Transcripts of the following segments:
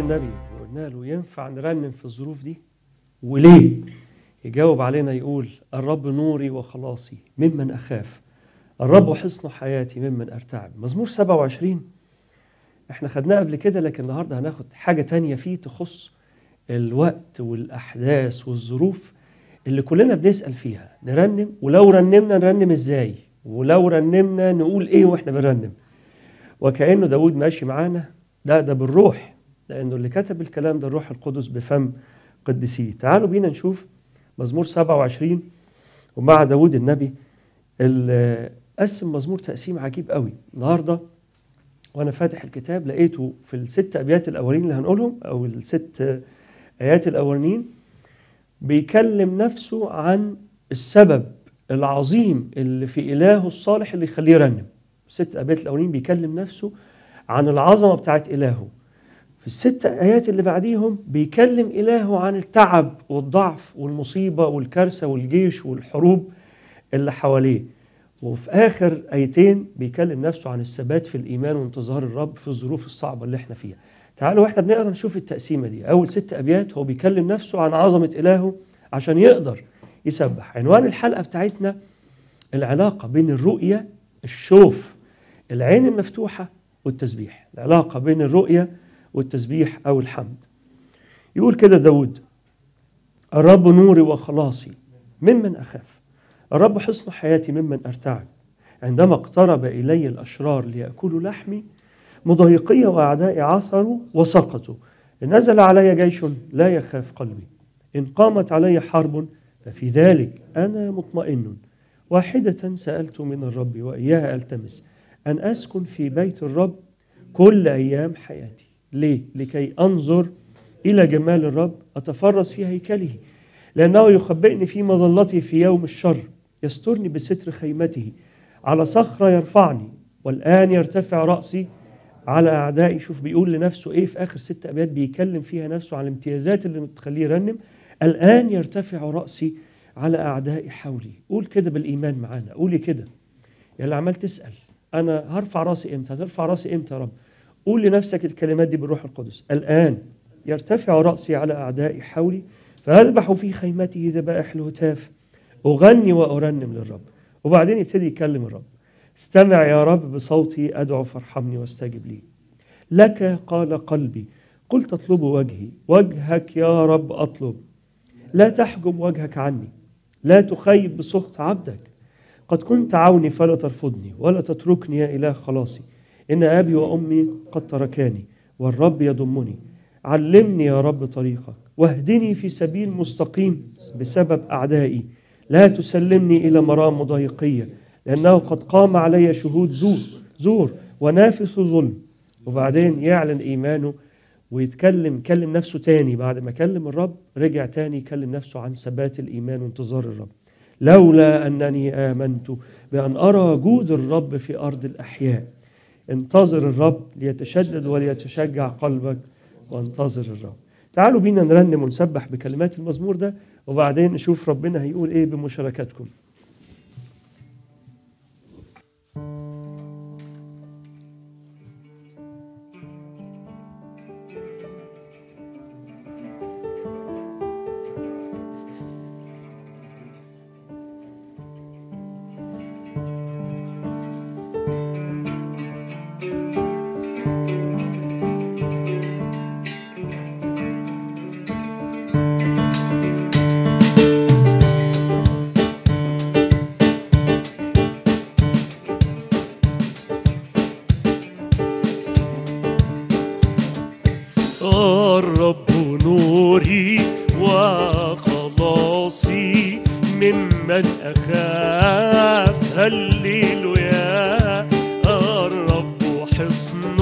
النبي وقلنا له ينفع نرنم في الظروف دي وليه يجاوب علينا يقول الرب نوري وخلاصي ممن أخاف الرب حصن حياتي ممن أرتعب مزمور 27 احنا خدناه قبل كده لكن النهارده هناخد حاجة تانية فيه تخص الوقت والأحداث والظروف اللي كلنا بنسأل فيها نرنم ولو رنمنا نرنم ازاي ولو رنمنا نقول ايه واحنا بنرنم وكأنه داود ماشي معانا ده ده بالروح لأنه اللي كتب الكلام ده الروح القدس بفم قدسيه تعالوا بينا نشوف مزمور 27 ومع داود النبي اللي قسم مزمور تقسيم عجيب قوي النهارده وانا فاتح الكتاب لقيته في الست ابيات الاولين اللي هنقولهم او الست ايات الاولين بيكلم نفسه عن السبب العظيم اللي في الهه الصالح اللي يخليه يرنم الست ابيات الاولين بيكلم نفسه عن العظمه بتاعت الهه في الست ايات اللي بعديهم بيكلم الهه عن التعب والضعف والمصيبه والكارثه والجيش والحروب اللي حواليه وفي اخر ايتين بيكلم نفسه عن الثبات في الايمان وانتظار الرب في الظروف الصعبه اللي احنا فيها تعالوا واحنا بنقرا نشوف التقسيمه دي اول ست ابيات هو بيكلم نفسه عن عظمه الهه عشان يقدر يسبح عنوان الحلقه بتاعتنا العلاقه بين الرؤيه الشوف العين المفتوحه والتسبيح العلاقه بين الرؤيه والتسبيح او الحمد يقول كده داود الرب نوري وخلاصي ممن اخاف الرب حصن حياتي ممن ارتعب عندما اقترب الي الاشرار لياكلوا لحمي مضايقي واعدائي عثروا وسقطوا إن نزل علي جيش لا يخاف قلبي ان قامت علي حرب ففي ذلك انا مطمئن واحده سالت من الرب واياها التمس ان اسكن في بيت الرب كل ايام حياتي ليه لكي انظر الى جمال الرب اتفرس في هيكله لانه يخبئني في مظلته في يوم الشر يسترني بستر خيمته على صخره يرفعني والان يرتفع راسي على اعدائي شوف بيقول لنفسه ايه في اخر ست ابيات بيكلم فيها نفسه عن الامتيازات اللي بتخليه يرنم الان يرتفع راسي على اعدائي حولي قول كده بالايمان معانا قولي كده يا اللي عمال تسال انا هرفع راسي امتى هترفع راسي امتى يا رب قول لنفسك الكلمات دي بالروح القدس الان يرتفع راسي على اعدائي حولي فاذبح في خيمته ذبائح الهتاف اغني وارنم للرب وبعدين يبتدي يكلم الرب استمع يا رب بصوتي ادعو فارحمني واستجب لي لك قال قلبي قلت اطلب وجهي وجهك يا رب اطلب لا تحجب وجهك عني لا تخيب بسخط عبدك قد كنت عوني فلا ترفضني ولا تتركني يا اله خلاصي ان ابي وامي قد تركاني والرب يضمني علمني يا رب طريقك واهدني في سبيل مستقيم بسبب اعدائي لا تسلمني الى مرام مضايقيه لأنه قد قام علي شهود زور زور ونافس ظلم وبعدين يعلن إيمانه ويتكلم كلم نفسه تاني بعد ما كلم الرب رجع تاني يكلم نفسه عن ثبات الإيمان وانتظار الرب لولا أنني آمنت بأن أرى جود الرب في أرض الأحياء انتظر الرب ليتشدد وليتشجع قلبك وانتظر الرب تعالوا بينا نرنم ونسبح بكلمات المزمور ده وبعدين نشوف ربنا هيقول ايه بمشاركتكم الرب نوري وخلاصي ممن أخاف هللويا الرب حصن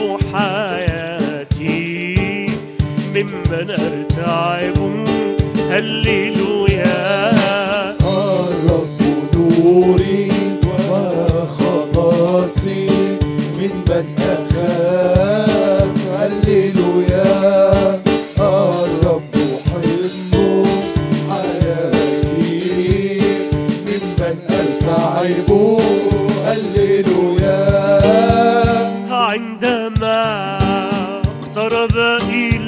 حياتي ممن أرتعب هللويا الرب نوري وخلاصي من من أخاف هللويا الرب حصن حياتي من من أرتعب هللويا عندما اقترب إلي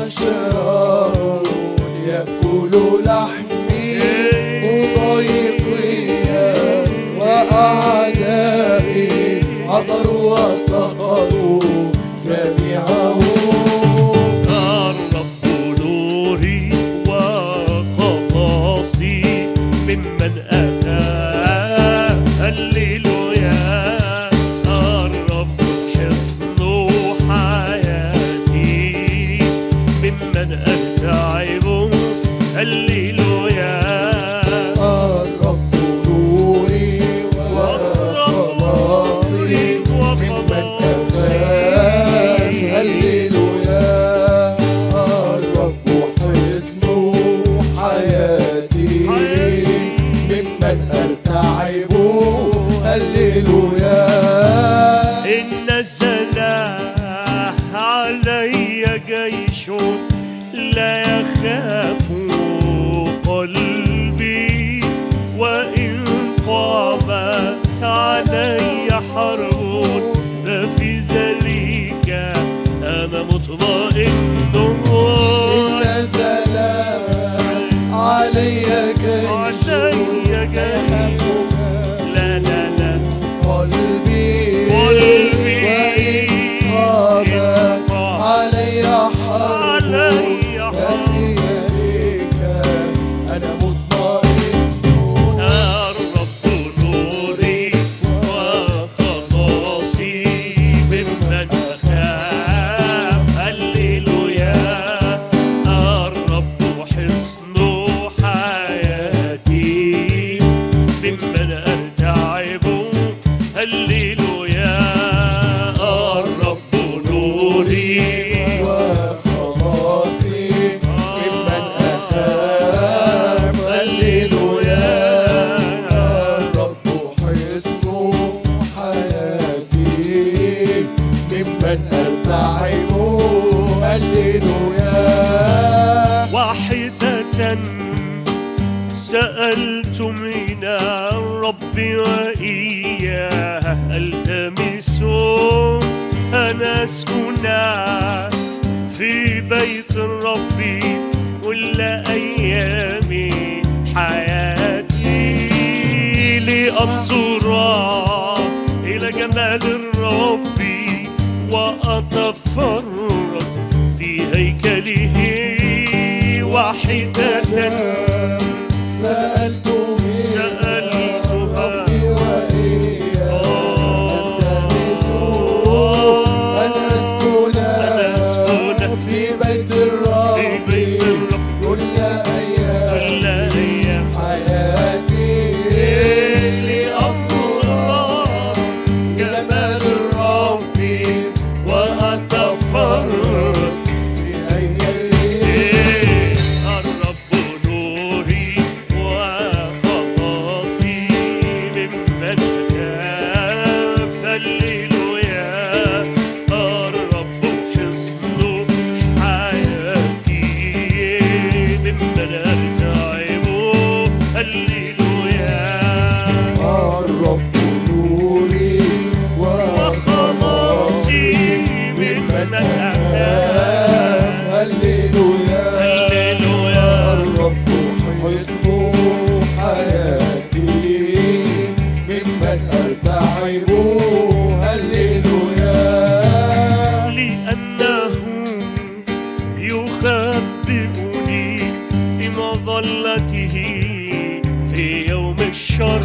وشرار يأكل لحمي مضايقي وأعدائي عثروا وسقطوا جميعهم الرب نوري وخلاصي ممن أخاف هللويا الرب حصن حياتي ممن أرتعب هللويا الرب نوري وخلاصي ممن أخاف هللويا الرب حصن حياتي ممن أرتعب هللويا إن السلاح علي جيش لا يخاف قلبي وإن قامت علي حرب ففي ذلك أنا مطمئن إن زلال علي جيش علي جيش لا لا لا قلبي قلبي وإن قامت علي حرب علي ففي يديك أنا مطمئن الرب نوري وخلاصي ممن أخاف هللويا الرب حصن حياتي ممن أرتعب هللويا الرب نوري وخلاصي ممن أخاف هللويا الرب حصن حياتي ممن أرتعب هللويا واحدة سألت من الرب وإياه ألتمس أن أسكن في بيت الرب كل أيام حياتي لأنظر إلى جمال الرب وأتفرس في هيكله واحدة سألت من سألتها. ربي وإياه ألتمس أن أسكن أن أسكن في بيت الرب في بيت الرب كل أيام كل أيام حياتي لأنظر جمال الرب وأتفرس في هيكله الرب نوري وخلاصي ممن خاف هللويا الرب حصن حياتي ممن ارتعب هللويا الرب نوري وخلاصي ممن أخاف هللويا هللويا الرب حصن حياتي ممن أرتعب هللويا لأنه يخبئني في مظلته في يوم الشر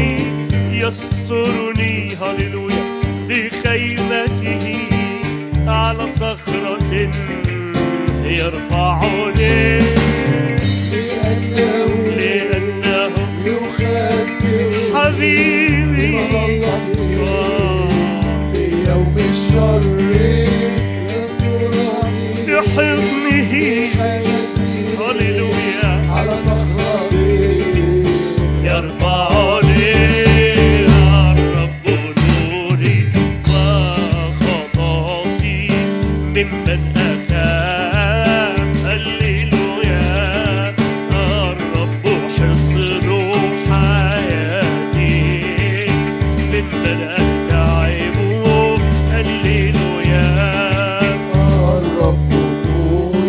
يسترني هللويا في خيمته على صخرة يرفعني لأنه لأنه يخبئني حبيبي بمظلته في يوم الشر يسترني في حضنه حياتي هللويا على صخرتي يرفعني الرب نوري وخلاصي ممن أخاف هللويا الرب حصن حياتي ممن أتعب هللويا الرب نوري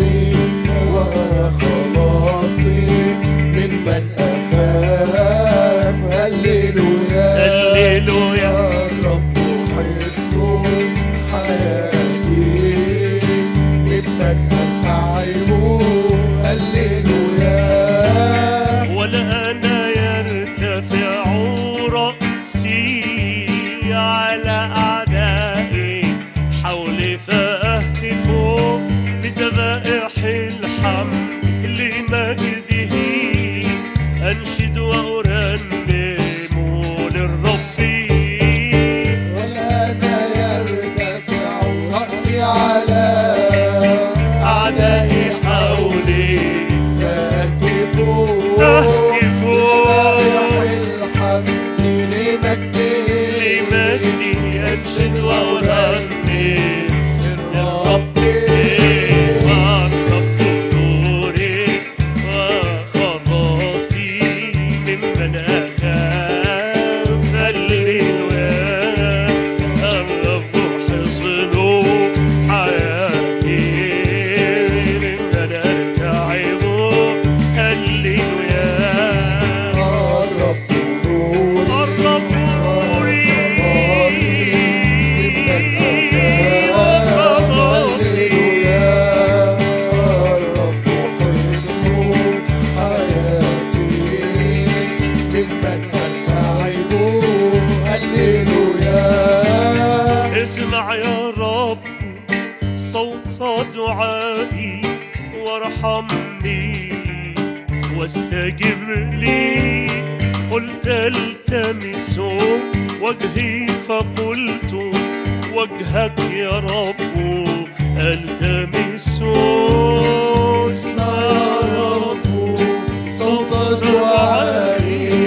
ارحمني واستجب لي قلت التمس وجهي فقلت وجهك يا رب التمس اسمع يا رب صوت دعائي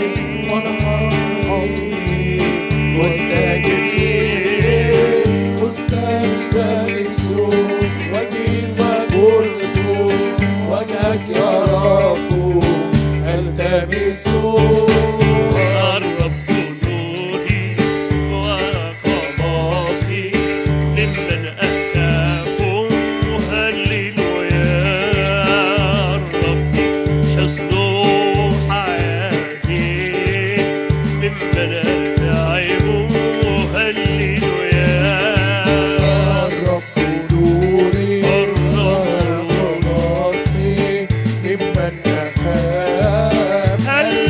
وارحمني واستجب لي قلت التمس وجهي فقلت وجهك يا رب التمس الرب نوري وخلاصي ممن أخاف هللويا الرب حصن حياتي ممن أتعب هللويا الرب نوري وخلاصي ممن أخاف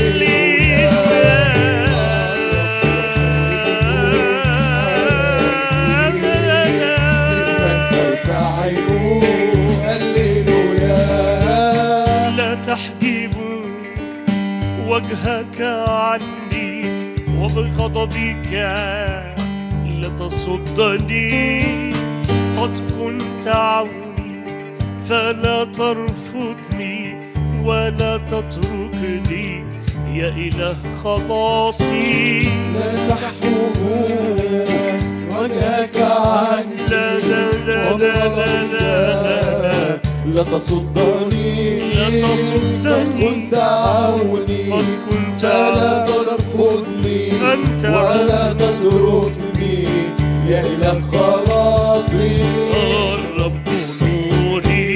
ممن أرتعب هللويا لا تحجبوا وجهك عني وبغضبك لا تصدني قد كنت عوني فلا ترفضني ولا تتركني يا إله خلاصي لا تحجبوا وجهك عني لا لا لا لا لا لا لا لا تصدني لا تصدني. قد كنت عوني قد كنت فلا ترفضني أنت ولا تتركني يا إله خلاصي الرب نوري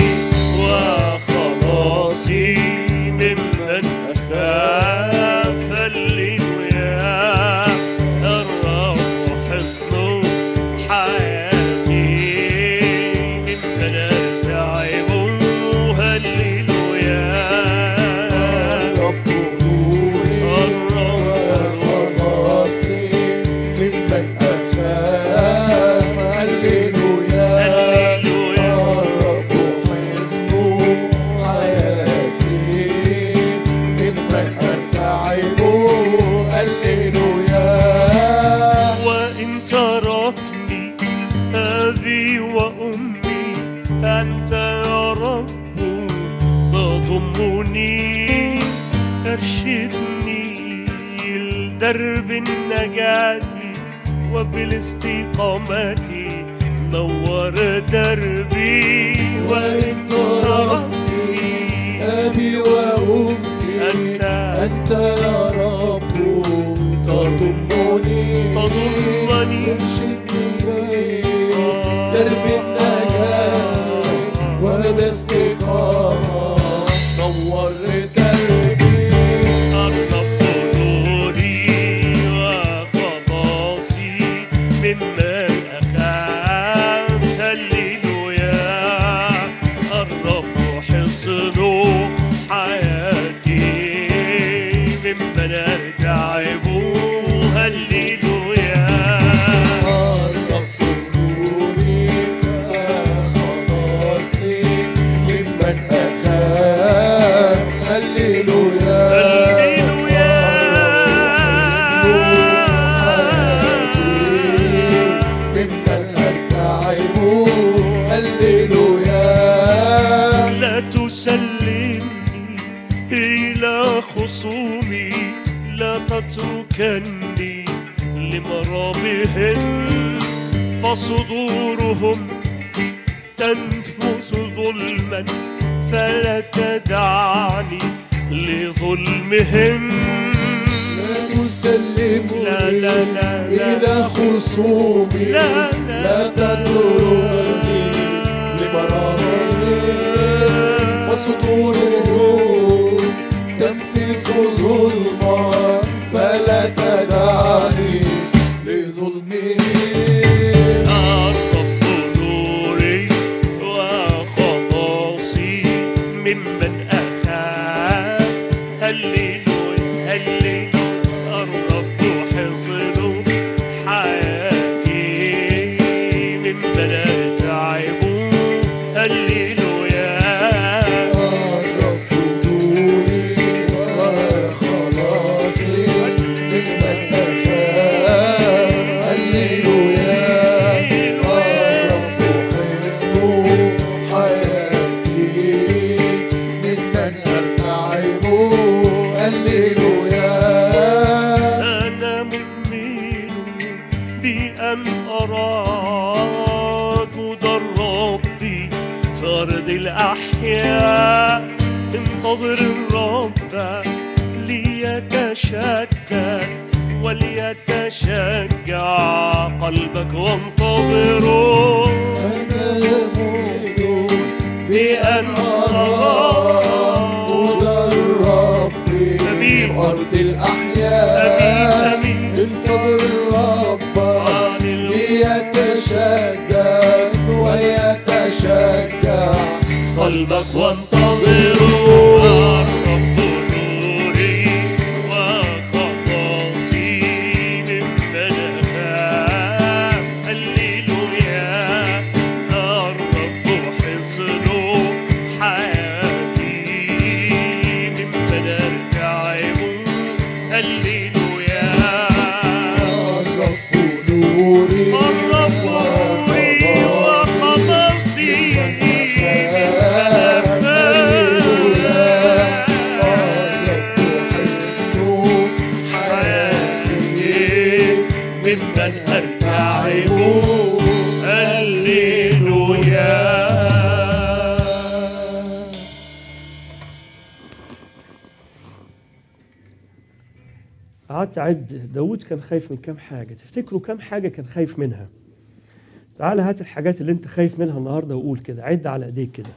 وخلاصي ممن أخاف هللويا الرب حصن حياتي ممن أرتعب هللويا الرب نوري وخلاصي ممن أخاف هللويا هللويا الرب حصن حياتي ممن أرتعب هللويا وإن تركني أبي وأمي أنت يا رب تضمني ارشدني لدرب النجاة وبالاستقامة نور دربي وإن تركني أبي وأمي أنت أنت يا رب تضمني تضمني. ترشدني درب النجاة وباستقامة نور دربي الرب نوري وخلاصي ممن أخاف هللويا الرب حصن حياتي ممن أرتعب هللويا الرب نوري خلاصي ممن أخاف هللويا هللويا ممن أرتعب هللويا لا تسلمني إلى خصومي لا تتركني لمرامهم فصدورهم تنفث ظلما فلا تدعني لظلمهم لا تسلمني لا لا لا لا. إلى خصومي لا لا لا تتركني لمرامهم فصدورهم تنفذ ظلما فلا تدعني لظلمهم الرب نوري وخلاصي ممن أخاف هللويا هللويا الرب حصن حياتي ممن أتعب هللويا انتظر الرب ليتشدد وليتشجع قلبك وانتظره أنا مؤمن بأن أراه الرب أمين. في أرض الأحياء أمين، أمين. انتظر الرب ليتشدد وليتشجع قلبك وانتظره الرب نوري وخلاصي ممن أخاف هللويا الرب حصن حياتي ممن أرتعب هللويا الرب نوري الرب نوري وخلاصي الرب حسن حياتي ممن أرتعب هللويا قعدت أعد داود كان خايف من كام حاجة تفتكروا كام حاجة كان خايف منها تعال هات الحاجات اللي انت خايف منها النهاردة وقول كده عد على ايديك كده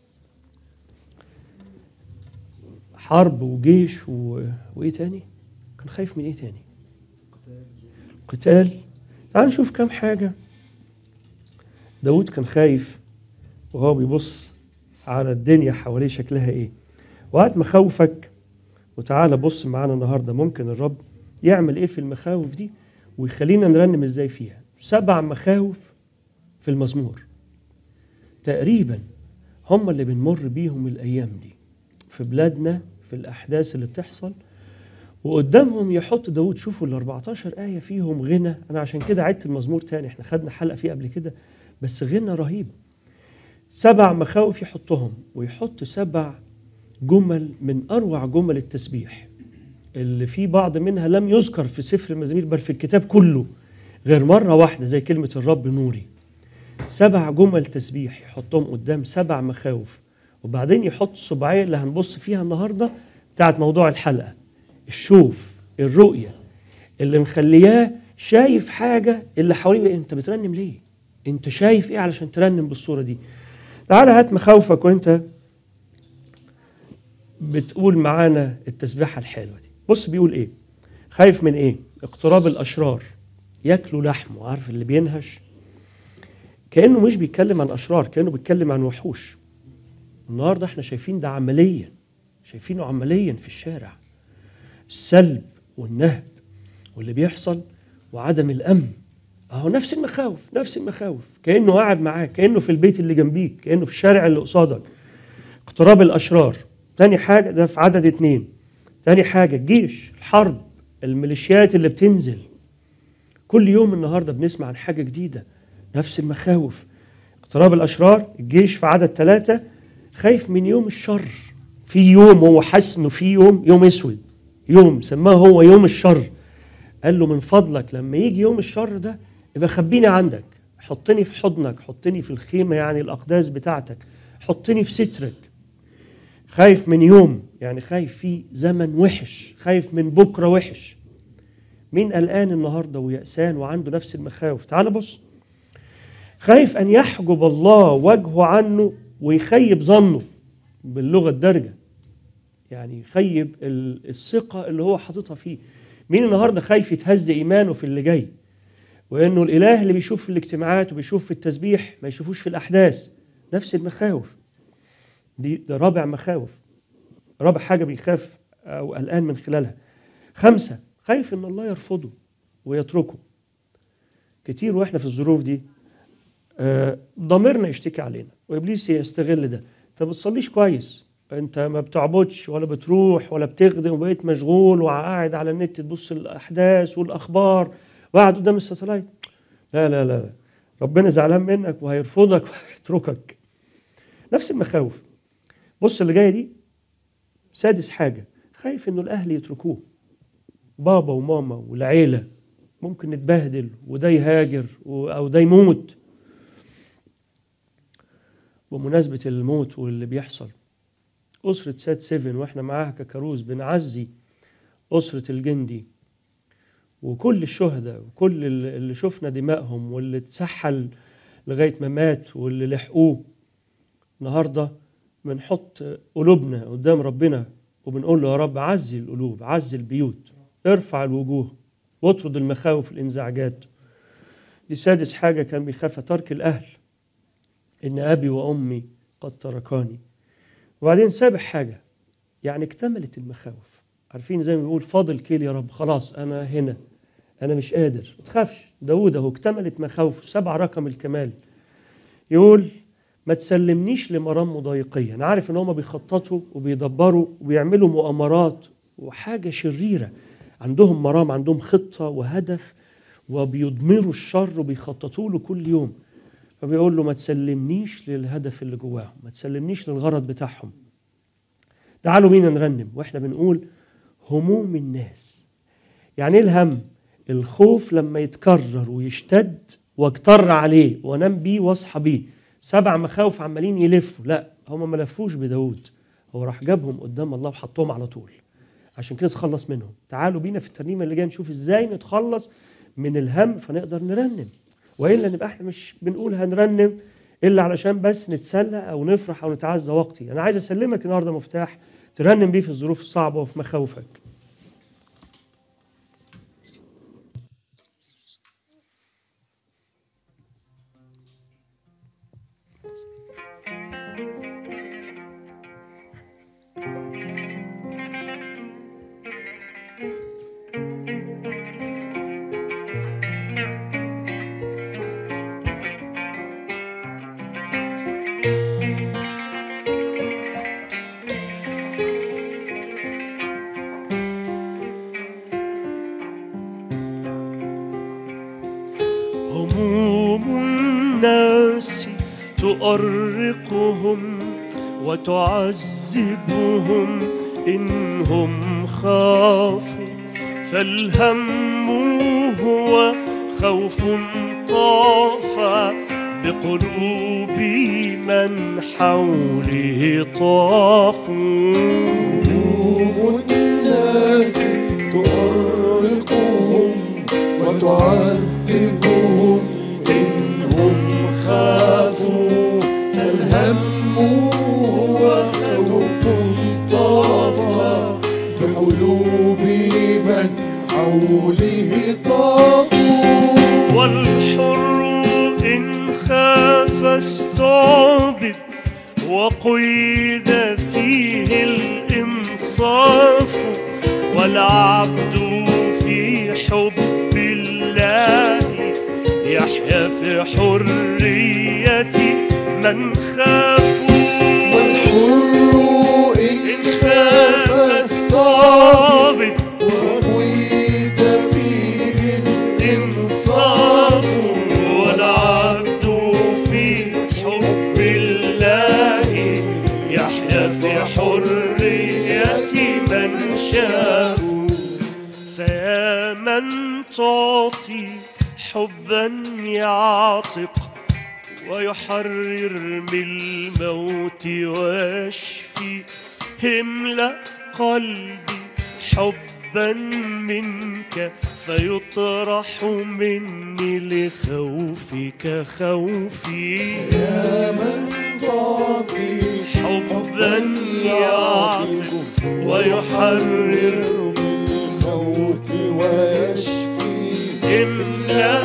حرب وجيش و... وايه تاني كان خايف من ايه تاني قتال تعال نشوف كام حاجة داود كان خايف وهو بيبص على الدنيا حواليه شكلها ايه وقت مخاوفك وتعالى بص معانا النهارده ممكن الرب يعمل ايه في المخاوف دي ويخلينا نرنم ازاي فيها سبع مخاوف في المزمور تقريبا هم اللي بنمر بيهم الايام دي في بلادنا في الاحداث اللي بتحصل وقدامهم يحط داود شوفوا ال 14 آية فيهم غنى أنا عشان كده عدت المزمور تاني احنا خدنا حلقة فيه قبل كده بس غنى رهيب سبع مخاوف يحطهم ويحط سبع جمل من أروع جمل التسبيح اللي في بعض منها لم يذكر في سفر المزامير بل في الكتاب كله غير مرة واحدة زي كلمة الرب نوري سبع جمل تسبيح يحطهم قدام سبع مخاوف وبعدين يحط الصباعية اللي هنبص فيها النهاردة بتاعت موضوع الحلقة الشوف الرؤية اللي مخلياه شايف حاجة اللي حواليه انت بترنم ليه انت شايف ايه علشان ترنم بالصورة دي تعال هات مخاوفك وانت بتقول معانا التسبيحة الحلوة دي بص بيقول ايه خايف من ايه اقتراب الاشرار ياكلوا لحمه عارف اللي بينهش كانه مش بيتكلم عن اشرار كانه بيتكلم عن وحوش النهارده احنا شايفين ده عمليا شايفينه عمليا في الشارع السلب والنهب واللي بيحصل وعدم الامن اهو نفس المخاوف نفس المخاوف كانه قاعد معاك كانه في البيت اللي جنبيك كانه في الشارع اللي قصادك اقتراب الاشرار تاني حاجه ده في عدد اتنين تاني حاجه الجيش الحرب الميليشيات اللي بتنزل كل يوم النهارده بنسمع عن حاجه جديده نفس المخاوف اقتراب الاشرار الجيش في عدد ثلاثه خايف من يوم الشر في يوم هو حس انه في يوم يوم اسود يوم سماه هو يوم الشر قال له من فضلك لما يجي يوم الشر ده يبقى خبيني عندك حطني في حضنك حطني في الخيمه يعني الاقداس بتاعتك حطني في سترك خايف من يوم يعني خايف في زمن وحش خايف من بكره وحش مين قلقان النهارده ويأسان وعنده نفس المخاوف تعال بص خايف ان يحجب الله وجهه عنه ويخيب ظنه باللغه الدارجه يعني يخيب ال- الثقه اللي هو حاططها فيه مين النهارده خايف يتهز ايمانه في اللي جاي وانه الاله اللي بيشوف في الاجتماعات وبيشوف في التسبيح ما يشوفوش في الاحداث نفس المخاوف دي ده رابع مخاوف رابع حاجه بيخاف او قلقان من خلالها خمسه خايف ان الله يرفضه ويتركه كتير واحنا في الظروف دي آه، ضميرنا يشتكي علينا وابليس يستغل ده انت ما بتصليش كويس انت ما بتعبدش ولا بتروح ولا بتخدم وبقيت مشغول وقاعد على النت تبص الاحداث والاخبار وقاعد قدام الساتلايت لا لا لا لا. ربنا زعلان منك وهيرفضك وهيتركك نفس المخاوف بص اللي جايه دي سادس حاجه خايف انه الاهل يتركوه بابا وماما والعيله ممكن نتبهدل وده يهاجر و- او ده يموت بمناسبه الموت واللي بيحصل أسرة سات سيفن وإحنا معاها ككروز بنعزي أسرة الجندي وكل الشهداء وكل اللي اللي شفنا دمائهم واللي اتسحل لغاية ما مات واللي لحقوه النهاردة بنحط قلوبنا قدام ربنا وبنقول له يا رب عزي القلوب عزي البيوت ارفع الوجوه واطرد المخاوف الانزعاجات دي سادس حاجة كان بيخاف ترك الأهل إن أبي وأمي قد تركاني وبعدين سابع حاجة يعني اكتملت المخاوف عارفين زي ما بيقول فاضل كيل يا رب خلاص أنا هنا أنا مش قادر ما تخافش داود أهو اكتملت مخاوفه سبع رقم الكمال يقول ما تسلمنيش لمرام مضايقية أنا عارف إن هما بيخططوا وبيدبروا وبيعملوا مؤامرات وحاجة شريرة عندهم مرام عندهم خطة وهدف وبيضمروا الشر وبيخططوا له كل يوم فبيقول له ما تسلمنيش للهدف اللي جواهم ما تسلمنيش للغرض بتاعهم تعالوا بينا نرنم واحنا بنقول هموم الناس يعني ايه الهم الخوف لما يتكرر ويشتد واجتر عليه وانام بيه واصحى بيه سبع مخاوف عمالين يلفوا لا هم ما لفوش بداود هو راح جابهم قدام الله وحطهم على طول عشان كده تخلص منهم تعالوا بينا في الترنيمه اللي جايه نشوف ازاي نتخلص من الهم فنقدر نرنم والا نبقى احنا مش بنقول هنرنم الا علشان بس نتسلى او نفرح او نتعزى وقتي انا عايز اسلمك النهارده مفتاح ترنم بيه في الظروف الصعبه وفي مخاوفك هموم الناس تؤرقهم وتعذبهم إنهم خافوا فالهم هو خوف طاف بقلوب من حوله طافوا هموم الناس تؤرقهم وتعذبهم إنهم خافوا فالهم هو خوف طاف بقلوب من حوله طافوا والحر إن خاف استعبد وقيد فيه الإنصاف والعبد في حب الله يحيا في حرية من خافوا والحر إن خاف الصابت الصابت وقيد فيه إنصاف والعبد في حب الله يحيا في حرية من شاف فيا من تعطي حبا يعتق ويحرر من الموت ويشفي املأ قلبي حبا منك فيطرح مني لخوفك خوفي يا من تعطي حبا يعتق ويحرر من الموت ويشفي املأ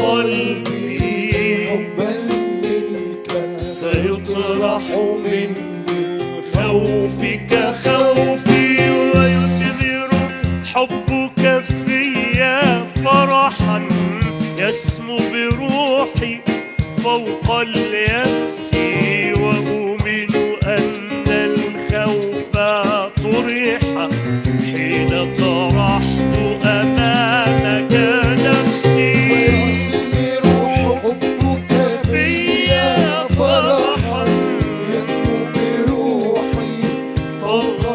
قلبي حبا منك فيطرح مني خوفك خوفي ويثمر حبك فيا فرحا يسمو بروحي فوق اليأس وأؤمن أن الخوف طرح حين طرحت أمامك نفسي ويثمر حبك فيا فرحا يسمو بروحي فوق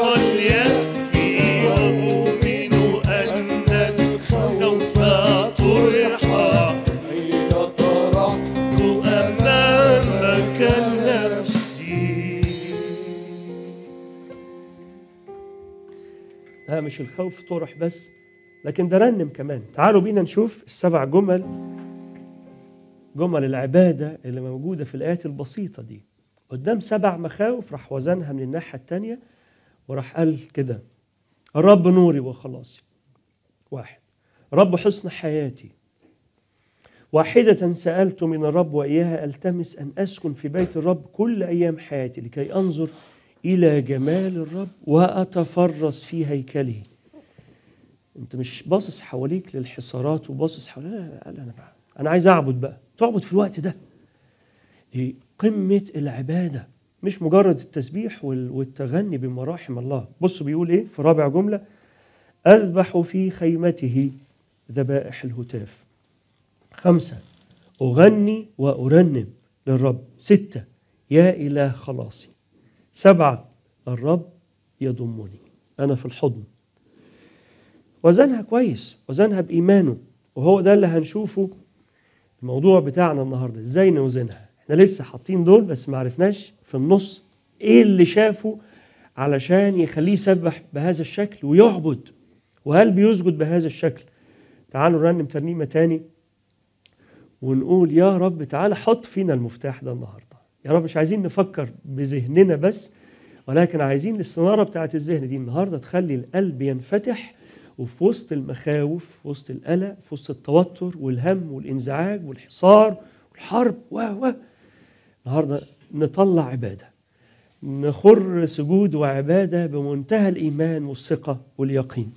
لا مش الخوف طرح بس لكن ده رنم كمان تعالوا بينا نشوف السبع جمل جمل العبادة اللي موجودة في الآيات البسيطة دي قدام سبع مخاوف راح وزنها من الناحية التانية وراح قال كده الرب نوري وخلاصي واحد رب حسن حياتي واحدة سألت من الرب وإياها ألتمس أن أسكن في بيت الرب كل أيام حياتي لكي أنظر إلى جمال الرب وأتفرس في هيكله أنت مش باصص حواليك للحصارات وباصص حواليك لا لا لا أنا بقى أنا عايز أعبد بقى تعبد في الوقت ده دي قمة العبادة مش مجرد التسبيح وال- والتغني بمراحم الله بصوا بيقول إيه في رابع جملة أذبح في خيمته ذبائح الهتاف خمسة أغني وأرنم للرب ستة يا إله خلاصي سبعة الرب يضمني أنا في الحضن وزنها كويس وزنها بإيمانه وهو ده اللي هنشوفه الموضوع بتاعنا النهاردة إزاي نوزنها احنا لسه حاطين دول بس ما عرفناش في النص إيه اللي شافه علشان يخليه يسبح بهذا الشكل ويعبد وهل بيسجد بهذا الشكل تعالوا نرنم ترنيمة تاني ونقول يا رب تعالى حط فينا المفتاح ده النهارده يا رب مش عايزين نفكر بذهننا بس ولكن عايزين الاستناره بتاعت الذهن دي النهارده تخلي القلب ينفتح وفي وسط المخاوف في وسط القلق في وسط التوتر والهم والانزعاج والحصار والحرب و و النهارده نطلع عباده نخر سجود وعباده بمنتهى الايمان والثقه واليقين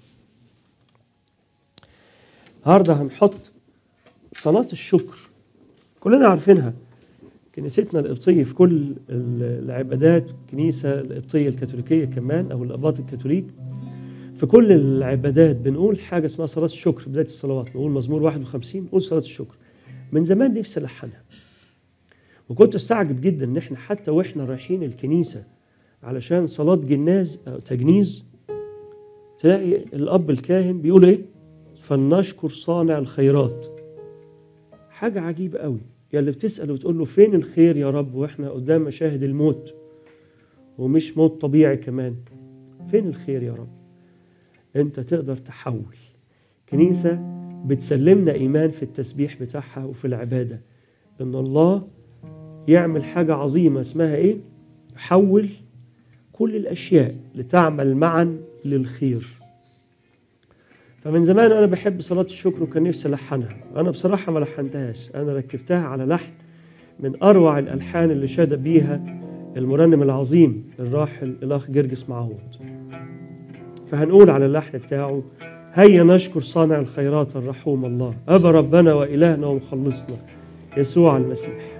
النهارده هنحط صلاة الشكر كلنا عارفينها كنيستنا القبطية في كل ال- العبادات الكنيسة القبطية الكاثوليكية كمان أو الأباط الكاثوليك في كل العبادات بنقول حاجة اسمها صلاة الشكر في بداية الصلوات نقول مزمور 51 نقول صلاة الشكر من زمان نفسي ألحنها وكنت استعجب جدا ان احنا حتى واحنا رايحين الكنيسة علشان صلاة جناز أو تجنيز تلاقي الأب الكاهن بيقول إيه؟ فلنشكر صانع الخيرات حاجة عجيبة قوي يا اللي بتسأل وتقول له فين الخير يا رب واحنا قدام مشاهد الموت ومش موت طبيعي كمان فين الخير يا رب انت تقدر تحول كنيسة بتسلمنا إيمان في التسبيح بتاعها وفي العبادة إن الله يعمل حاجة عظيمة اسمها إيه؟ يحول كل الأشياء لتعمل معا للخير فمن زمان انا بحب صلاه الشكر وكان نفسي الحنها انا بصراحه ما لحنتهاش انا ركبتها على لحن من اروع الالحان اللي شاد بيها المرنم العظيم الراحل الاخ جرجس معوض فهنقول على اللحن بتاعه هيا نشكر صانع الخيرات الرحوم الله ابا ربنا والهنا ومخلصنا يسوع المسيح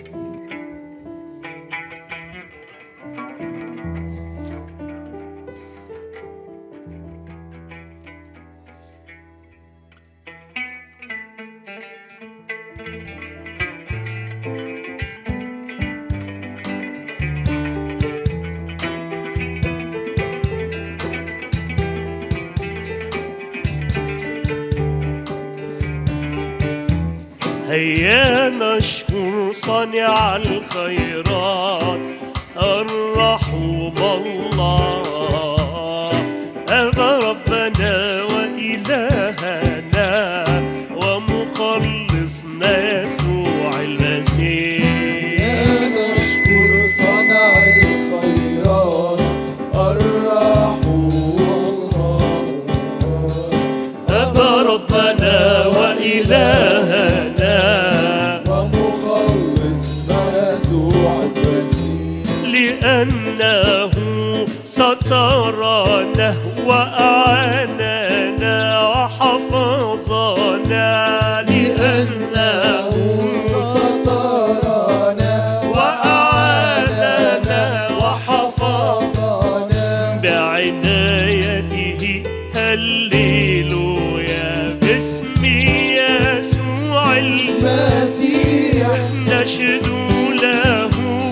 هيا نشكر صانع الخيرات الرحوم الله أبا ربنا وإلهنا ومخلصنا يسوع المسيح يا نشكر صنع الخيرات الرحوم الله أبا ربنا وإلهنا ومخلصنا يسوع المسيح لأنه سترنا وأعاننا وحفظنا لأنه سترنا وأعاننا وحفظنا بعنايته هللويا باسم يسوع المسيح نشد له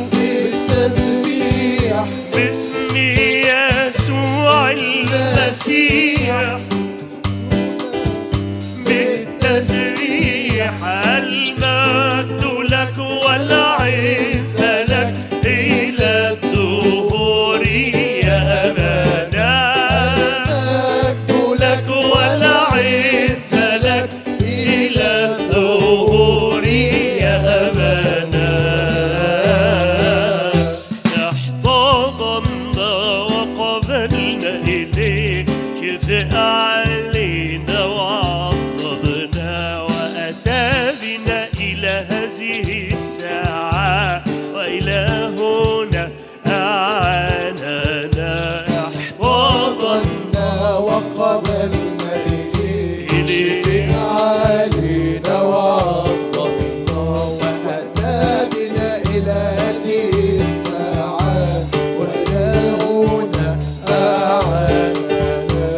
بالتسبيح باسم يسوع المسيح بالتسبيح المجد لك والعز لك إلى الدهور يا أبانا إليه شفق علينا وعضدنا وأتى بنا إلى هذه الساعة وإلهنا أعاننا احفظنا حضنا وقبلنا إليه إليه. شفق علينا وعظمنا وأتى بنا إلى هذه الساعة وإلهنا أعاننا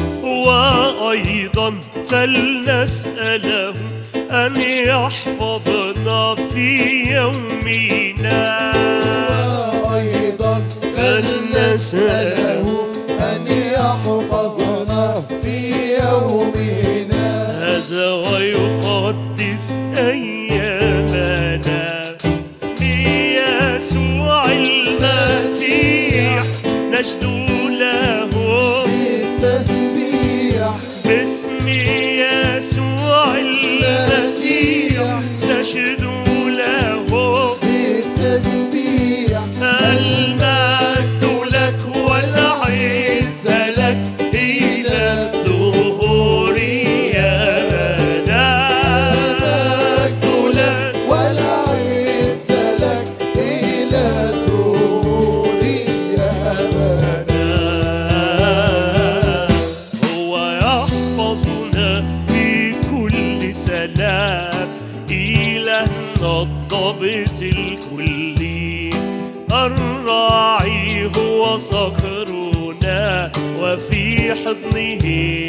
وأيضا فلنسأله أن يحفظنا في يومنا وأيضا فلنسأله أن يحفظنا في يومنا هذا ويقدس أيامنا اسم يسوع المسيح نجد له بالتسبيح باسم يسوع المسيح نشهد له بالتسبيح المجد لك والعز لك إلى الدهور يا المجد لك والعز لك إلى الدهور يا أبانا هو يحفظنا في كل سلام إلهنا الضابط الكلي الراعي هو صخرنا وفي حضنه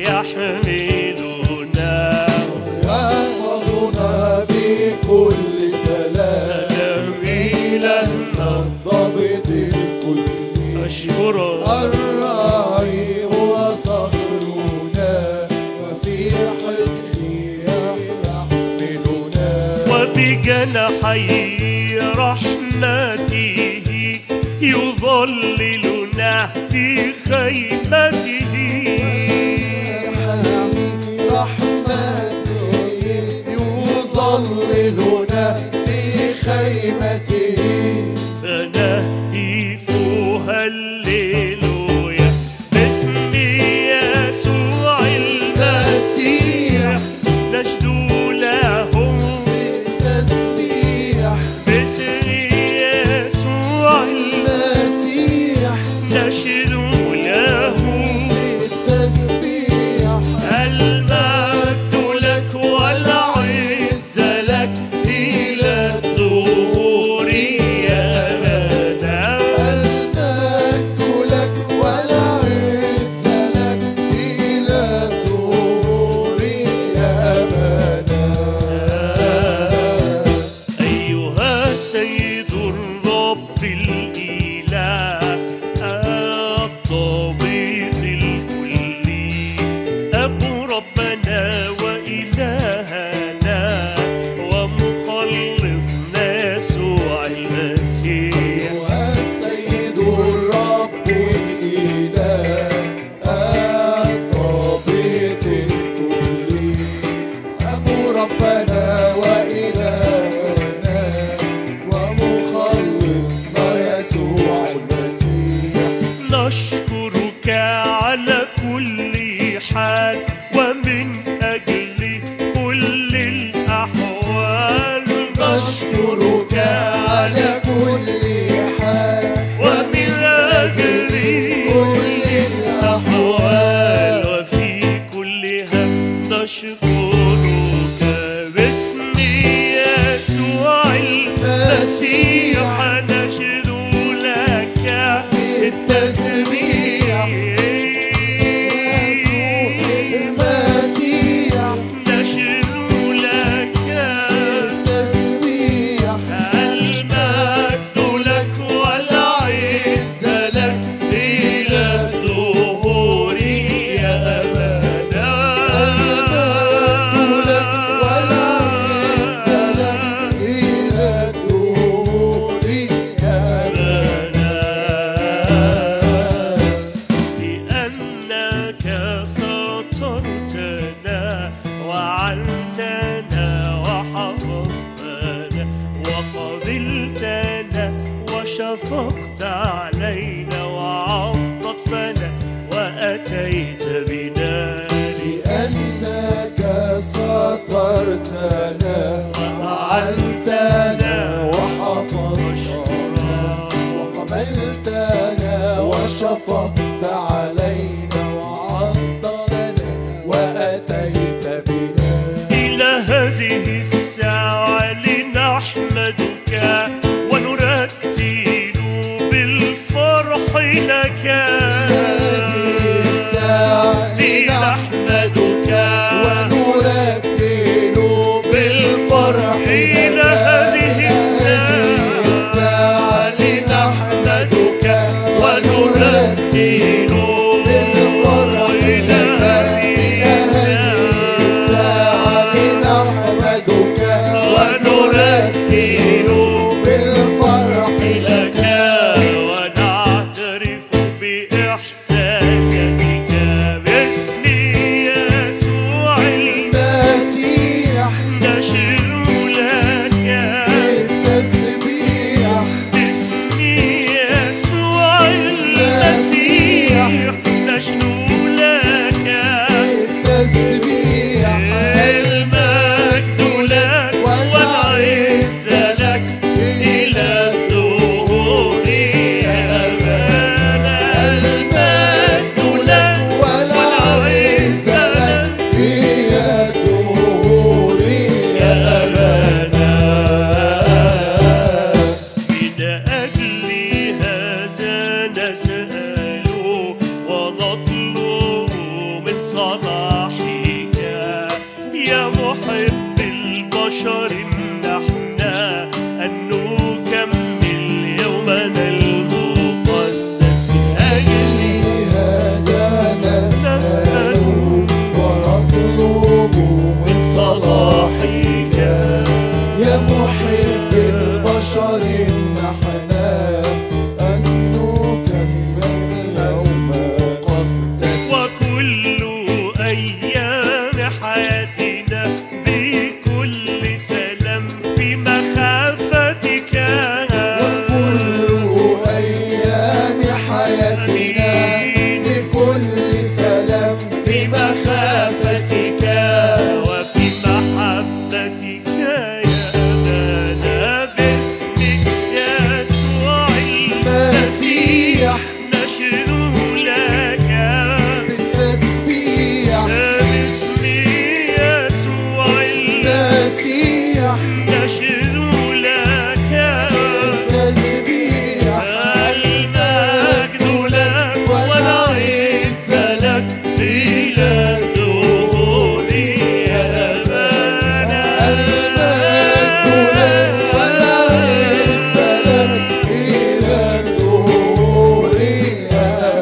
يحملنا يحفظنا بكل سلام سلام إلهنا الضابط الكلي أشكرك الراعي هو صخرنا وفي حضنه يحملنا وبجناحي رحمته يظللنا في خيمته رحمته يظللنا في خيمته فنهتف هللويا باسم يسوع المسيح نجد له بالتسبيح باسم يسوع المسيح نشهد له بالتسبيح المجد لك والعز لك إلى الدهور يا مدى المجد لك والعز لك إلى الدهور يا أبانا أيها سيد الرب الإله الضابط الكلي أبو ربنا وإلهنا ومخلصنا يسوع المسيح والسيد الرب الإله الضابط الكلي أبو ربنا وإلهنا ومخلصنا يسوع المسيح نشكرك على كل حال ومن أجل كل الأحوال نشكرك على كل حال ومن أجل كل الأحوال الأحوال وفي كلها نشكرك باسم يسوع المسيح نشهد لك التسبيح المسيح نشهد لك التسبيح المجد لك والعز لك إلى بالفرح لك إلى هذه الساعة نحمدك ونرتل بالفرح لك ونعترف بإحسانك باسم يسوع المسيح نشر لك التسبيح باسم يسوع المسيح نشر لك التسبيح المجد لك والعز لك إلى الدهور يا أبانا المجد لك والعز لك إلى الدهور يا من أجل هذا نسأل ونطلب من صلاحك يا محب البشر نحن أن نكمل يومنا المقدس من أجل هذا نسأل ونطلب من صلاحك يا محب البشر نحن أن نكمل يوم قدس وكل أيام حياتنا بكل سلام في مخافتك وكل أيام حياتنا بكل سلام في مخافتك وفي محبتك يا أبانا باسمك يسوع المسيح نشر لك بالتسبيح باسم يسوع المسيح نشر لك بالتسبيح المجد لك والعز لك إلى الدهور يا أبانا المجد لك والعز لك إلى الدهور يا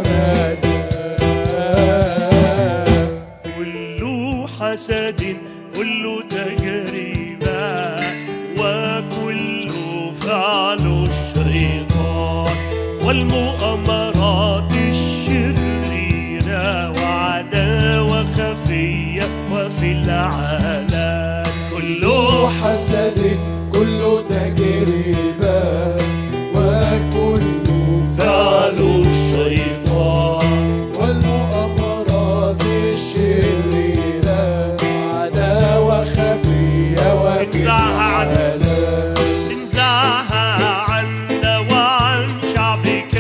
أبدا كل حسد كل تجربة وكل فعل الشيطان والمؤامرات الشريرة وعداوة خفية وفي العالم كل حسد كل تجربة وكل فعل الشيطان والمؤامرات الشريرة عداوة خفية وفي انزعها عنا. العالم انزعها عنا وعن شعبك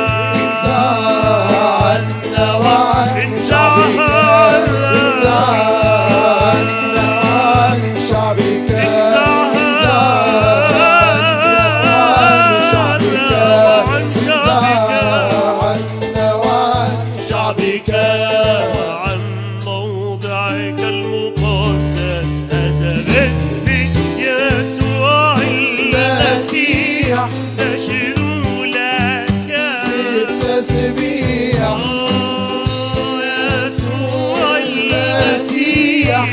عنا وعن انزعها عنا وعن شعبك انزعها وعن شعبك عنا وعن شعبك وعن موضعك المقدس هذا باسمك يسوع المسيح المسيح نشر لك بالتسبيح يسوع المسيح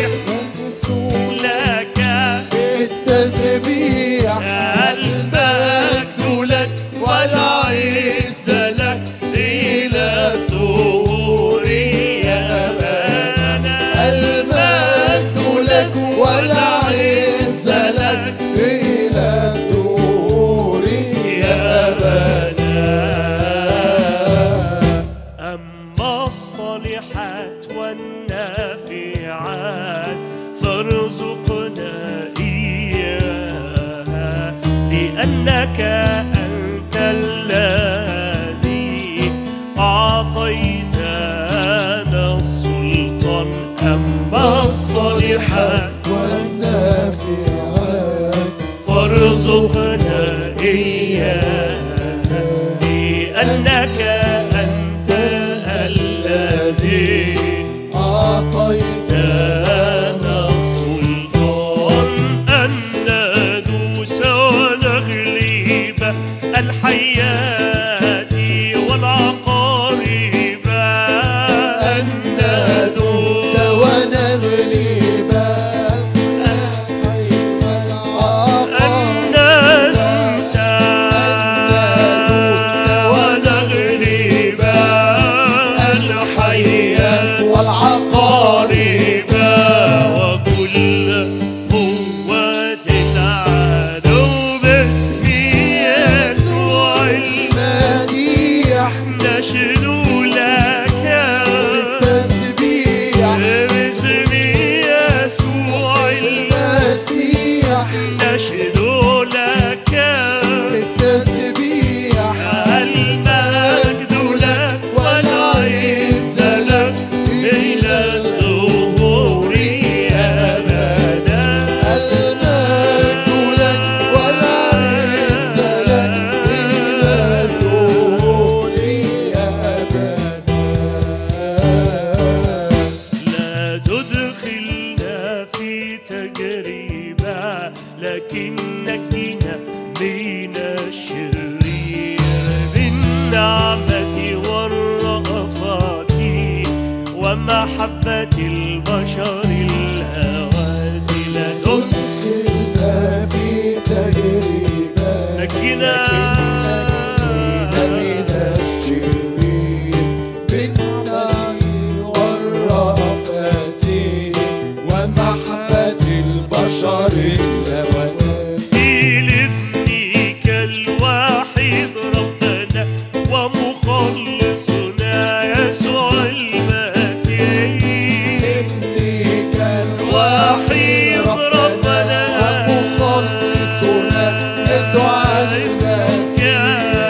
لك بالتسبيح المجد لك والعز لك إلى الدهور يا أبانا المجد لك والعز لك إلى الدور يا أبدا أما الصالحات والنافعات فارزقنا إياها لأنك أنت الذي أعطيتنا السلطان أما الصالحات والنافعات فارزقنا إياها لأنك أنت الذي أعطيت أعطيتنا السلطان أن ندوس ونغلب الحيات والعقارب لكن نجينا من الشرير بالنعمة والرأفات ومحبة البشر الهواتي لدن إلا في تجربة نجينا من الشرير بالنعم والرأفات ومحبة البشر اللواتي لابنك الواحد ربنا ومخلصنا يسوع المسيح ابنك الوحيد ربنا ومخلصنا يسوع المسيح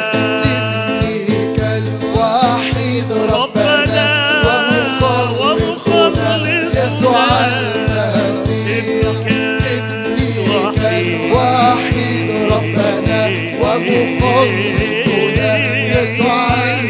ابنك الوحيد ربنا ومخلصنا يسوع المسيح ابنك الوحيد ربنا ومخلصنا يسوع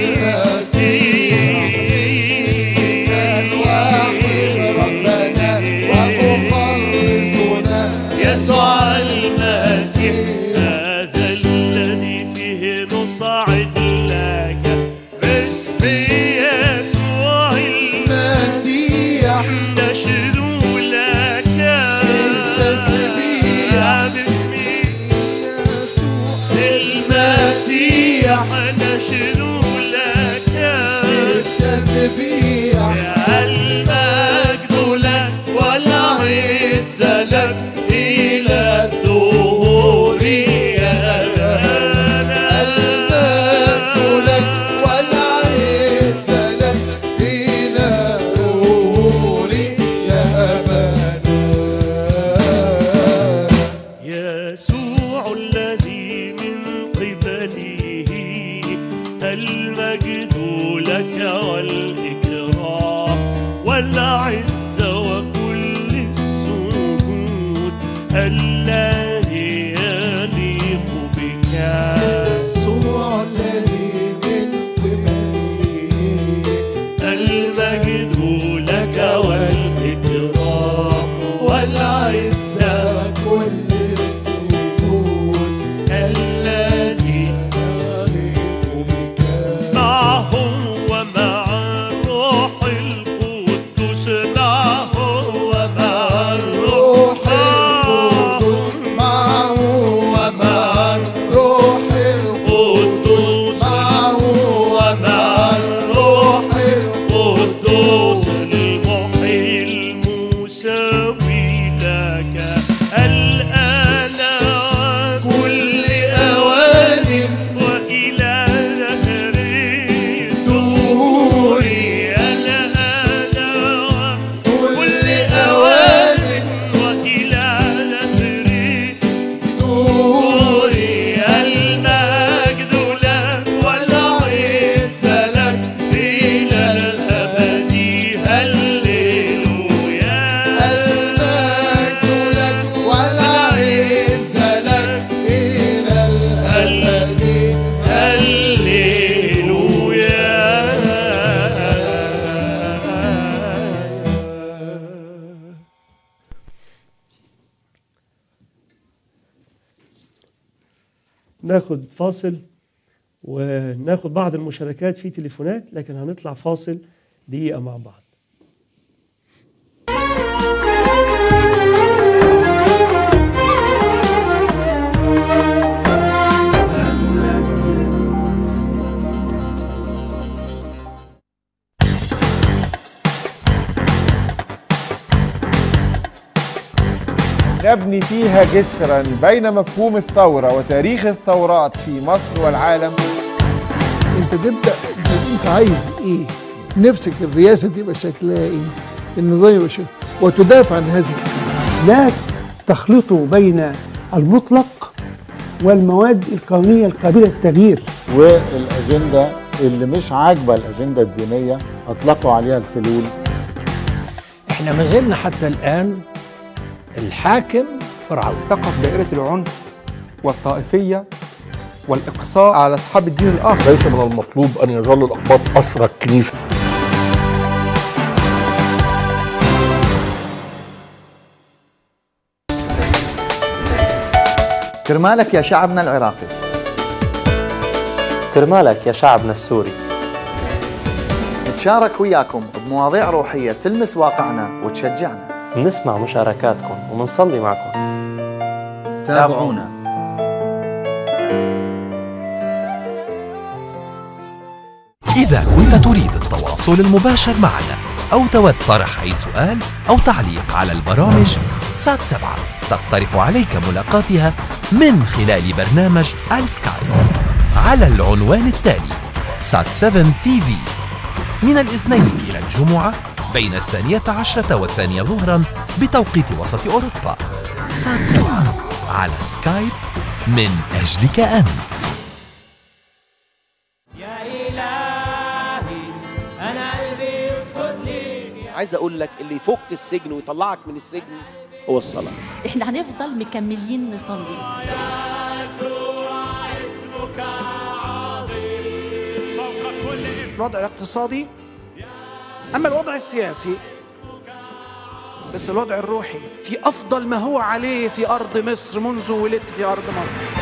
المسيح الواحد ربنا ومخلصنا يسوع المسيح هذا الذي فيه نصعد لك باسم يسوع المسيح نشهد لك بالتسبيح. باسم المسيح نشهد لك بالتسبيح المجد لك والعز لك إلى الدهور يا المجد لك والعز لك إلى نور يا أبانا يسوع الذي من قبله المجد لك والإكرام والعزة وكل السجود الذي يليق بك يسوع الذي من قبله المجد لك والإكرام والعزة كل السجود الذي يليق بك معه ومع الروح القدس معه ومع الروح روح القدس معه ومع الروح القدس معه ومع الروح القدوس المحيي المساوي لك الآن كل أوان وإلى دهر دور الآن كل أوان وإلى دهر دور المجد لك والعز لك إلى الأبد هللويا المجد لك والعز لك إلى الأبد هللويا ناخد فاصل وناخد بعض المشاركات في تليفونات لكن هنطلع فاصل دقيقة مع بعض نبني فيها جسرا بين مفهوم الثورة وتاريخ الثورات في مصر والعالم انت تبدا انت عايز ايه نفسك الرئاسه تبقى شكلها ايه النظام يبقى شكلها وتدافع عن هذا لا تخلطوا بين المطلق والمواد القانونية القابلة للتغيير والاجنده اللي مش عاجبه الاجنده الدينيه اطلقوا عليها الفلول احنا ما زلنا حتى الآن الحاكم فرعون تقف دائرة العنف والطائفية والإقصاء على أصحاب الدين الآخر ليس من المطلوب ان يظل الاقباط اسرى الكنيسه كرمالك يا شعبنا العراقي كرمالك يا شعبنا السوري نتشارك وياكم بمواضيع روحية تلمس واقعنا وتشجعنا نسمع مشاركاتكم ومنصلي معكم تابعونا إذا كنت تريد التواصل المباشر معنا أو تود طرح أي سؤال أو تعليق على البرامج سات سبعة تقترح عليك ملاقاتها من خلال برنامج السكايب على العنوان التالي سات 7 تي في من الاثنين إلى الجمعة بين الثانية عشرة والثانية ظهرا بتوقيت وسط أوروبا سات سبعة على سكايب من أجلك أنت عايز اقول لك اللي يفك السجن ويطلعك من السجن هو الصلاه احنا هنفضل مكملين نصلي الوضع الاقتصادي اما الوضع السياسي بس الوضع الروحي في افضل ما هو عليه في ارض مصر منذ ولدت في ارض مصر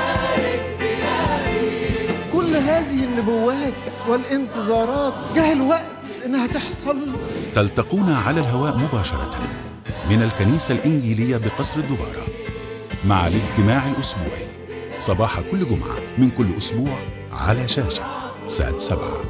كل هذه النبوات والانتظارات جه الوقت انها تحصل تلتقون على الهواء مباشرة من الكنيسة الإنجيلية بقصر الدبارة مع الاجتماع الأسبوعي صباح كل جمعة من كل أسبوع على شاشة سات سبعة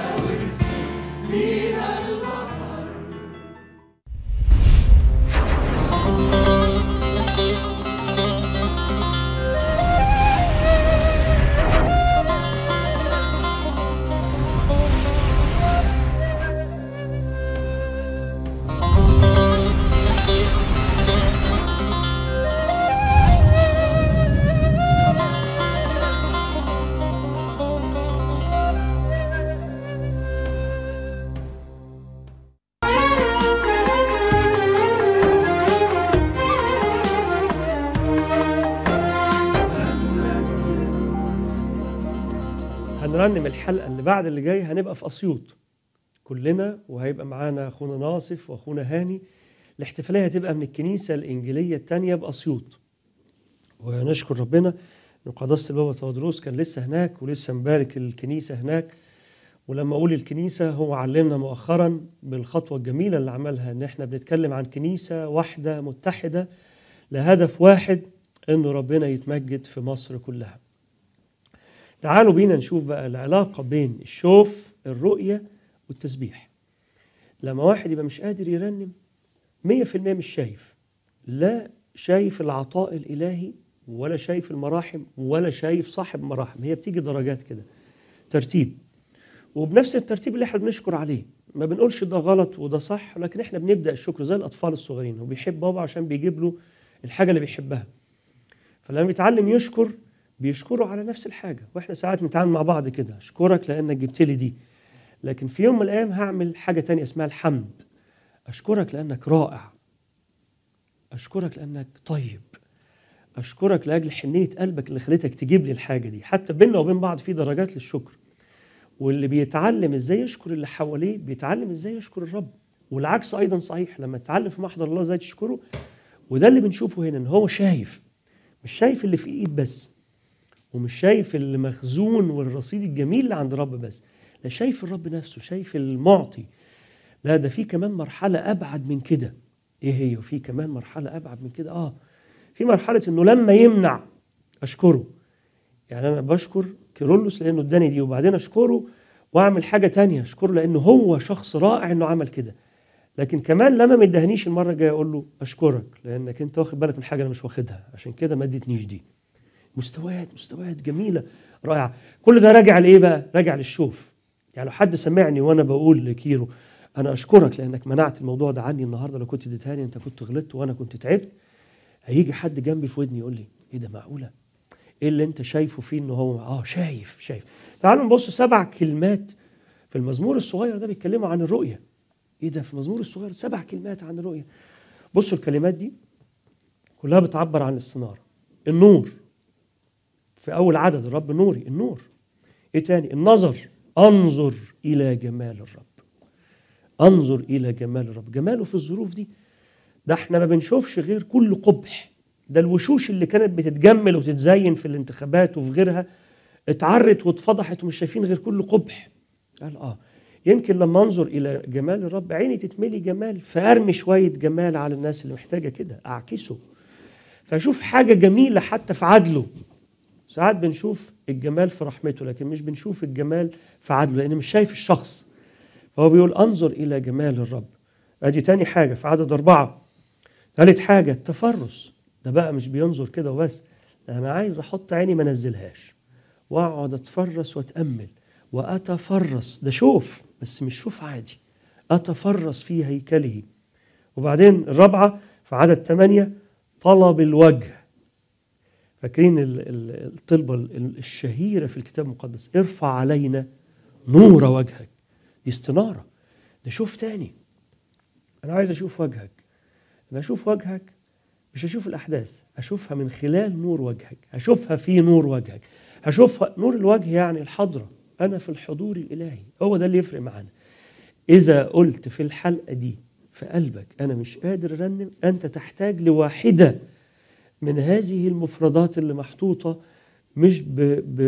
هنرنم الحلقه اللي بعد اللي جاي هنبقى في اسيوط كلنا وهيبقى معانا اخونا ناصف واخونا هاني الاحتفاليه هتبقى من الكنيسه الانجيليه الثانيه باسيوط ونشكر ربنا ان قداسه البابا تودروس كان لسه هناك ولسه مبارك الكنيسه هناك ولما اقول الكنيسه هو علمنا مؤخرا بالخطوه الجميله اللي عملها ان احنا بنتكلم عن كنيسه واحده متحده لهدف واحد انه ربنا يتمجد في مصر كلها. تعالوا بينا نشوف بقى العلاقه بين الشوف الرؤيه والتسبيح. لما واحد يبقى مش قادر يرنم 100% مش شايف لا شايف العطاء الالهي ولا شايف المراحم ولا شايف صاحب مراحم هي بتيجي درجات كده ترتيب وبنفس الترتيب اللي احنا بنشكر عليه ما بنقولش ده غلط وده صح لكن احنا بنبدا الشكر زي الاطفال الصغيرين هو بيحب بابا عشان بيجيب له الحاجه اللي بيحبها فلما بيتعلم يشكر بيشكره على نفس الحاجه واحنا ساعات نتعامل مع بعض كده اشكرك لانك جبت لي دي لكن في يوم من الايام هعمل حاجه تانية اسمها الحمد اشكرك لانك رائع اشكرك لانك طيب اشكرك لاجل حنيه قلبك اللي خلتك تجيب لي الحاجه دي حتى بيننا وبين بعض في درجات للشكر واللي بيتعلم ازاي يشكر اللي حواليه بيتعلم ازاي يشكر الرب والعكس ايضا صحيح لما تتعلم في محضر الله ازاي تشكره وده اللي بنشوفه هنا ان هو شايف مش شايف اللي في ايد بس ومش شايف المخزون والرصيد الجميل اللي عند الرب بس لا شايف الرب نفسه شايف المعطي لا ده في كمان مرحلة أبعد من كده إيه هي وفي كمان مرحلة أبعد من كده آه في مرحلة إنه لما يمنع أشكره يعني أنا بشكر كيرلس لأنه اداني دي وبعدين أشكره وأعمل حاجة تانية أشكره لأنه هو شخص رائع إنه عمل كده لكن كمان لما ما ادهنيش المرة الجاية أقول له أشكرك لأنك أنت واخد بالك من حاجة أنا مش واخدها عشان كده ما اديتنيش دي مستويات مستويات جميلة رائعة كل ده راجع لإيه بقى؟ راجع للشوف يعني لو حد سمعني وأنا بقول لكيرو انا اشكرك لانك منعت الموضوع ده عني النهارده لو كنت اديتها لي انت كنت غلطت وانا كنت تعبت هيجي حد جنبي في ودني يقول لي ايه ده معقوله ايه اللي انت شايفه فيه ان هو اه شايف شايف تعالوا نبص سبع كلمات في المزمور الصغير ده بيتكلموا عن الرؤيه ايه ده في المزمور الصغير سبع كلمات عن الرؤيه بصوا الكلمات دي كلها بتعبر عن الاستناره النور في اول عدد الرب نوري النور ايه تاني النظر انظر الى جمال الرب انظر الى جمال الرب جماله في الظروف دي ده احنا ما بنشوفش غير كل قبح ده الوشوش اللي كانت بتتجمل وتتزين في الانتخابات وفي غيرها اتعرت واتفضحت ومش شايفين غير كل قبح قال اه يمكن لما انظر الى جمال الرب عيني تتملي جمال فارمي شويه جمال على الناس اللي محتاجه كده اعكسه فاشوف حاجه جميله حتى في عدله ساعات بنشوف الجمال في رحمته لكن مش بنشوف الجمال في عدله لان مش شايف الشخص فهو بيقول انظر الى جمال الرب ادي تاني حاجه في عدد اربعه ثالث حاجه التفرس ده بقى مش بينظر كده وبس ده انا عايز احط عيني ما انزلهاش واقعد اتفرس واتامل واتفرس ده شوف بس مش شوف عادي اتفرس في هيكله وبعدين الرابعه في عدد ثمانيه طلب الوجه فاكرين ال- ال- الطلبه ال- الشهيره في الكتاب المقدس ارفع علينا نور وجهك دي استناره ده شوف تاني انا عايز اشوف وجهك انا اشوف وجهك مش هشوف الاحداث اشوفها من خلال نور وجهك هشوفها في نور وجهك هشوفها نور الوجه يعني الحضره انا في الحضور الالهي هو ده اللي يفرق معانا اذا قلت في الحلقه دي في قلبك انا مش قادر ارنم انت تحتاج لواحده من هذه المفردات اللي محطوطه مش ب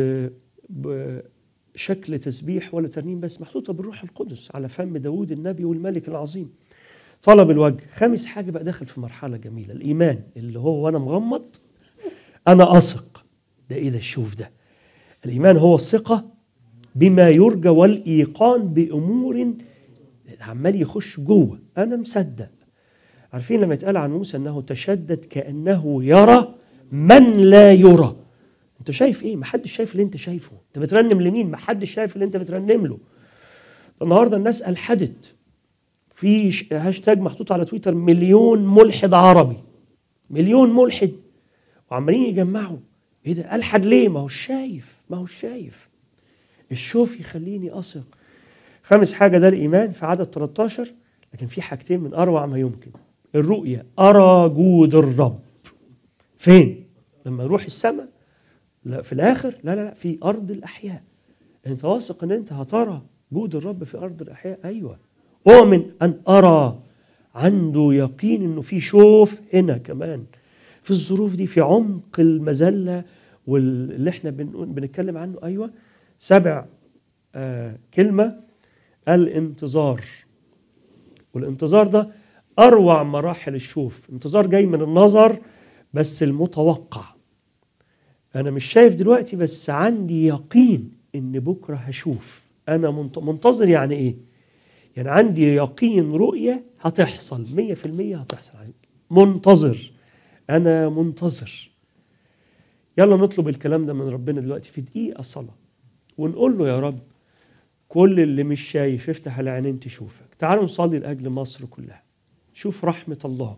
ب بشكل تسبيح ولا ترنيم بس محطوطه بالروح القدس على فم داوود النبي والملك العظيم طلب الوجه خامس حاجه بقى داخل في مرحله جميله الايمان اللي هو وانا مغمض انا اثق ده ايه ده الشوف ده الايمان هو الثقه بما يرجى والايقان بامور عمال يخش جوه انا مصدق عارفين لما يتقال عن موسى انه تشدد كانه يرى من لا يرى انت شايف ايه محدش شايف اللي انت شايفه انت بترنم لمين محدش شايف اللي انت بترنم له النهارده الناس الحدت في ش- هاشتاج محطوط على تويتر مليون ملحد عربي مليون ملحد وعمالين يجمعوا ايه ده الحد ليه ما هو شايف ما هو شايف الشوف يخليني اثق خامس حاجه ده الايمان في عدد 13 لكن في حاجتين من اروع ما يمكن الرؤيه ارى جود الرب فين لما نروح السماء لا في الاخر لا لا لا في ارض الاحياء انت واثق ان انت هترى جود الرب في ارض الاحياء ايوه اؤمن ان ارى عنده يقين انه في شوف هنا كمان في الظروف دي في عمق المذله واللي احنا بنقول بنتكلم عنه ايوه سبع آه كلمه الانتظار والانتظار ده اروع مراحل الشوف انتظار جاي من النظر بس المتوقع انا مش شايف دلوقتي بس عندي يقين ان بكره هشوف انا منت- منتظر يعني ايه يعني عندي يقين رؤيه هتحصل 100% هتحصل منتظر انا منتظر يلا نطلب الكلام ده من ربنا دلوقتي في دقيقه صلاه ونقول له يا رب كل اللي مش شايف افتح العينين تشوفك تعالوا نصلي لاجل مصر كلها شوف رحمه الله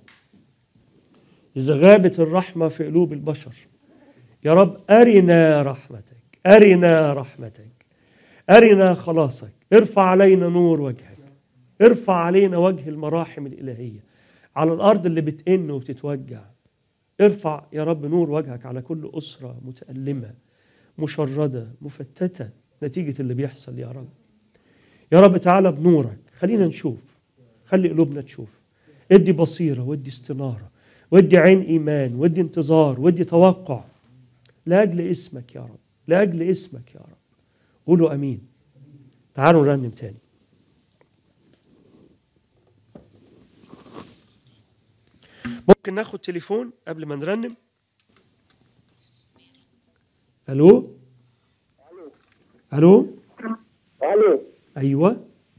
اذا غابت الرحمه في قلوب البشر يا رب أرنا رحمتك أرنا رحمتك أرنا خلاصك ارفع علينا نور وجهك ارفع علينا وجه المراحم الإلهية على الأرض اللي بتئن وبتتوجع ارفع يا رب نور وجهك على كل أسرة متألمة مشردة مفتتة نتيجة اللي بيحصل يا رب يا رب تعالى بنورك خلينا نشوف خلي قلوبنا تشوف ادي بصيرة وادي استنارة وادي عين إيمان وادي انتظار وادي توقع لأجل اسمك يا رب لأجل اسمك يا رب قولوا أمين تعالوا نرنم تاني ممكن ناخد تليفون قبل ما نرنم الو الو الو ايوه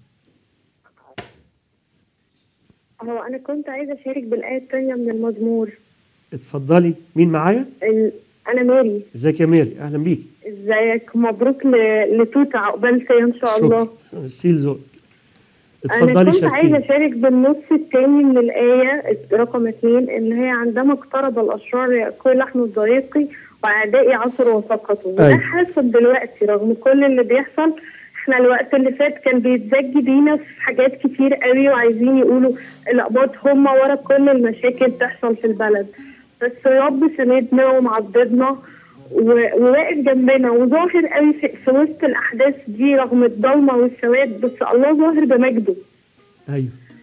هو انا كنت عايزه اشارك بالايه الثانيه من المزمور اتفضلي مين معايا ال... انا ماري ازيك يا ميري اهلا بيك ازيك مبروك ل... لتوتا عقبال سنه ان شاء الله شكرا سيل ذوقك انا اتفضلي كنت عايزه شاركيني اشارك بالنص الثاني من الايه رقم اثنين ان هي عندما اقترب الاشرار ياكل لحم الضريقي واعدائي عصروا وسقطوا وده أيوة. حاصل دلوقتي رغم كل اللي بيحصل احنا الوقت اللي فات كان بيتزج بينا في حاجات كتير قوي وعايزين يقولوا الاقباط هم ورا كل المشاكل تحصل في البلد بس الرب سندنا ومعضدنا و- وواقف جنبنا وظاهر قوي في, في وسط الاحداث دي رغم الضلمه والسواد بس الله ظاهر بمجده ايوه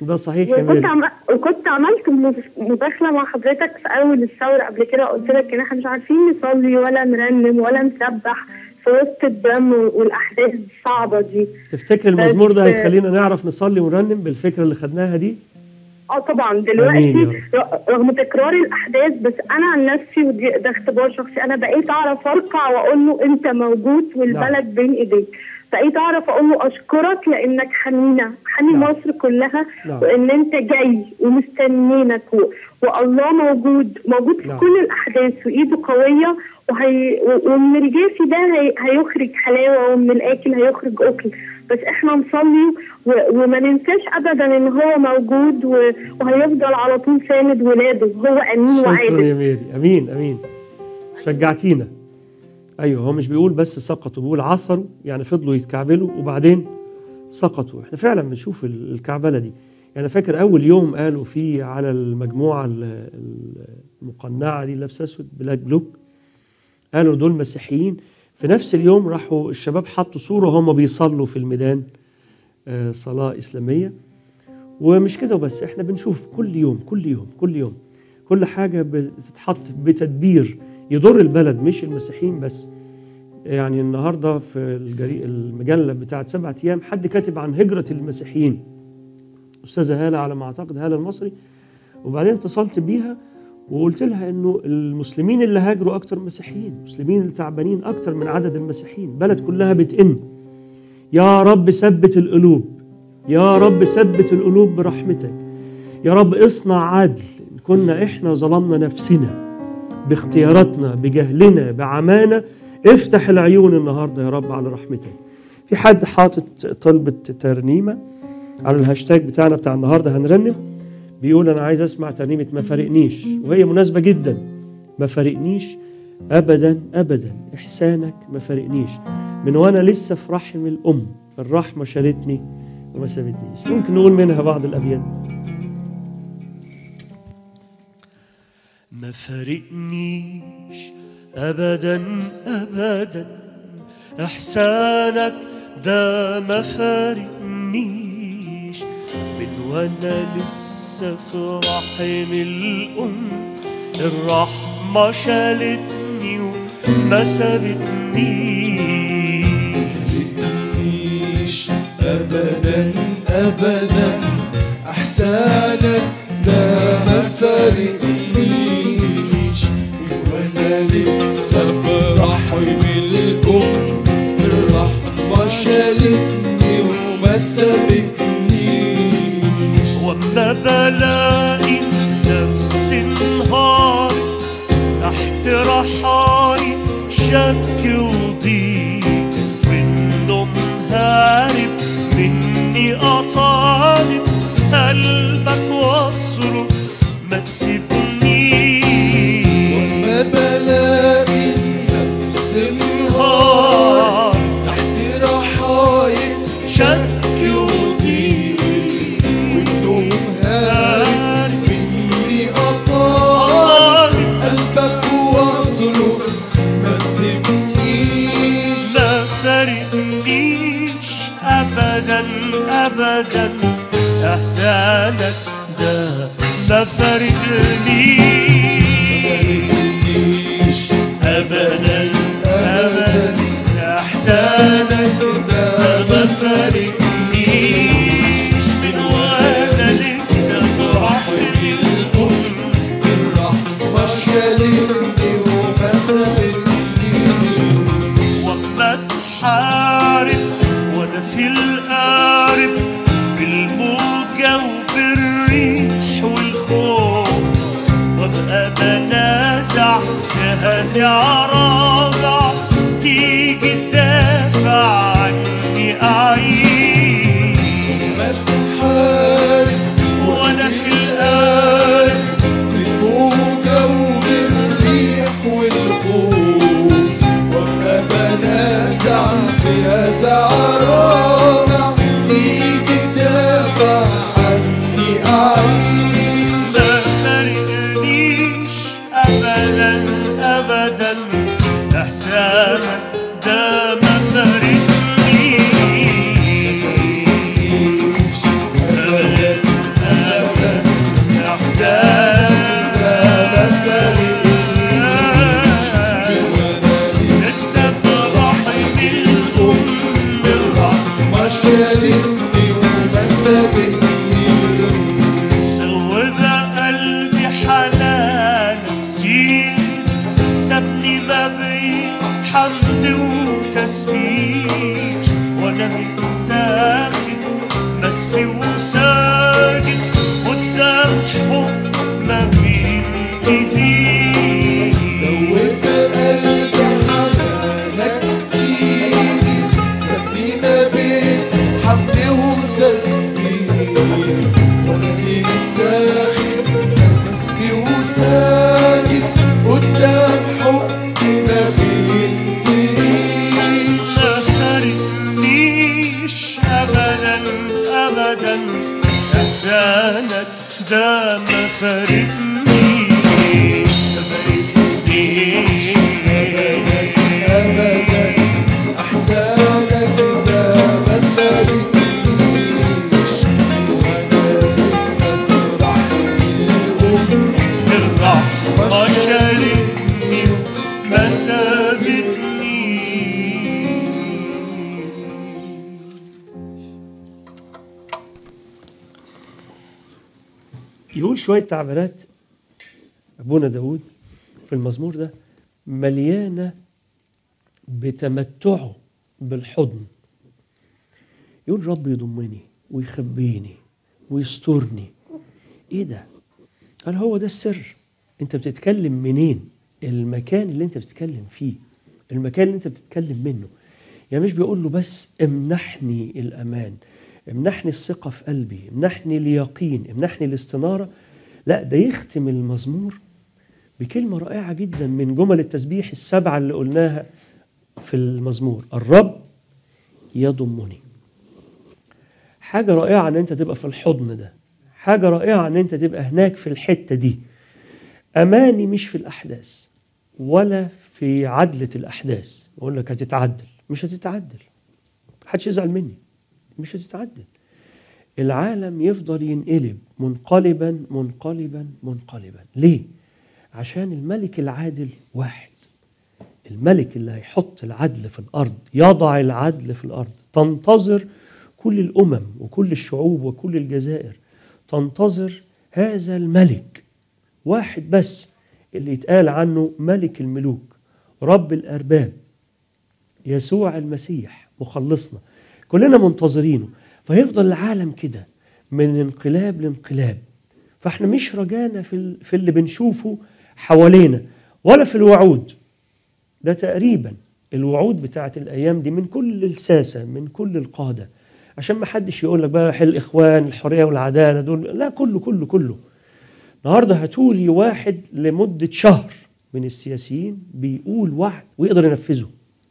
ده صحيح يا وكنت ميري عم... وكنت عملت مف- مداخله مع حضرتك في اول الثوره قبل كده قلت لك ان احنا مش عارفين نصلي ولا نرنم ولا نسبح في وسط الدم والاحداث الصعبه دي تفتكر المزمور ده بس- هيخلينا نعرف نصلي ونرنم بالفكره اللي خدناها دي اه طبعا آمين يا دلوقتي ر- رغم تكرار الاحداث بس انا عن نفسي ودي ده اختبار شخصي انا بقيت اعرف اركع واقول له انت موجود والبلد بين ايديك بقيت اعرف اقول له اشكرك لانك حنينه حني مصر كلها نعم. وان انت جاي ومستنينك و... والله موجود موجود في نعم. كل الاحداث وايده قويه وهي و- ومن الجافي ده هي... هيخرج حلاوه ومن الاكل هيخرج اكل بس احنا نصلي و... وما ننساش ابدا ان هو موجود و... وهيفضل على طول ساند ولاده هو امين شكرا وعادل يا ميري امين امين شجعتينا ايوه هو مش بيقول بس سقطوا بيقول عثروا يعني فضلوا يتكعبلوا وبعدين سقطوا احنا فعلا بنشوف ال- الكعبله دي يعني فاكر اول يوم قالوا فيه على المجموعه ال- ال- المقنعه دي لابسه اسود بلاك بلوك قالوا دول مسيحيين في نفس اليوم راحوا الشباب حطوا صوره هم بيصلوا في الميدان آه، صلاه اسلاميه ومش كده وبس احنا بنشوف كل يوم كل يوم كل يوم كل حاجه بتتحط بتدبير يضر البلد مش المسيحيين بس يعني النهارده في الجري... المجله بتاعت سبعة ايام حد كاتب عن هجره المسيحيين استاذه هاله على ما اعتقد هاله المصري وبعدين اتصلت بيها وقلت لها انه المسلمين اللي هاجروا اكتر من المسيحيين المسلمين اللي تعبانين اكتر من عدد المسيحيين البلد كلها بتئن يا رب ثبت القلوب يا رب ثبت القلوب برحمتك يا رب اصنع عدل إن كنا احنا ظلمنا نفسنا باختياراتنا بجهلنا بعمانا افتح العيون النهارده يا رب على رحمتك في حد حاطط طلبة ترنيمة على الهاشتاج بتاعنا بتاع النهارده هنرنم بيقول انا عايز اسمع ترنيمة ما فارقنيش وهي مناسبة جدا ما فارقنيش ابدا ابدا احسانك ما فارقنيش من وانا لسه في رحم الام الرحمة شالتني وما سابتنيش ممكن نقول منها بعض الابيات ما فارقنيش ابدا ابدا احسانك ده ما فارقنيش من وانا لسه في رحم الام الرحمه شالتني وما سابتنيش ابدا ابدا احسانك ده ما فارقنيش وانا لسه في رحم الام الرحمه شالتني وما سابتنيش واما بلاقي نفسي انهار تحت رحالي شك وضيق والنوم هارب مني اطالب قلبك واصره ما تسيبنيش وما بلاقي نفسي انهار تحت رحايا شك وضيق والنوم هارب مني قطار قلبك وصله ما تسيبنيش ما فارقنيش ابدا ابدا احسانك ده ما فارقنيش ابدا ابدا احسانك ده ما فارقنيش من وانا لسه في رحم الام الرحمة شالتني وما سابتنيش واما تحارب وانا في القارب بالموجة وبالريح والخوف وابقى بنازع جهازي رابع تيجي تدافع عني اعيش ما تحارب وانا في القارب بالموجة وبالريح والخوف وابقى بنازع في هذا رابع تيجي تدافع عني أعيش ما فارقنيش ابدا ابدا سابقني دوبة قلبي حنان سيد سابني ما بين حمد وتسبيح وانا متاخد مسبي وساجد قدام حب ما بينتهيش دوبت قلبي حنانك سيدي سابني ما بين حمد وتسبيح وانا متاخد مسكي وساجد قدام حب ما بينتهيش ما فارقنيش ابدا ابدا احسانك ده ما فارقنيش ما فارقنيش ابدا احسانك ده ما فارقنيش وانا لسه فرحني الام الرحمة شالتني ما سابتني يقول شوية تعبيرات أبونا داود في المزمور ده مليانة بتمتعه بالحضن يقول رب يضمني ويخبيني ويسترني ايه ده قال هو ده السر انت بتتكلم منين المكان اللي انت بتتكلم فيه المكان اللي انت بتتكلم منه يعني مش بيقول له بس امنحني الامان امنحني الثقه في قلبي امنحني اليقين امنحني الاستناره لا ده يختم المزمور بكلمه رائعه جدا من جمل التسبيح السبعه اللي قلناها في المزمور الرب يضمني حاجه رائعه ان انت تبقى في الحضن ده حاجه رائعه ان انت تبقى هناك في الحته دي اماني مش في الاحداث ولا في عدله الاحداث اقول لك هتتعدل مش هتتعدل محدش يزعل مني مش هتتعدل العالم يفضل ينقلب منقلبا منقلبا منقلبا ليه عشان الملك العادل واحد الملك اللي هيحط العدل في الارض يضع العدل في الارض تنتظر كل الامم وكل الشعوب وكل الجزائر تنتظر هذا الملك واحد بس اللي يتقال عنه ملك الملوك رب الارباب يسوع المسيح مخلصنا كلنا منتظرينه فيفضل العالم كده من انقلاب لانقلاب فاحنا مش رجانا في ال- في اللي بنشوفه حوالينا ولا في الوعود ده تقريبا الوعود بتاعت الايام دي من كل الساسه من كل القاده عشان ما حدش يقول لك بقى حل الاخوان الحريه والعداله دول لا كله كله كله النهارده هاتولي واحد لمده شهر من السياسيين بيقول وعد ويقدر ينفذه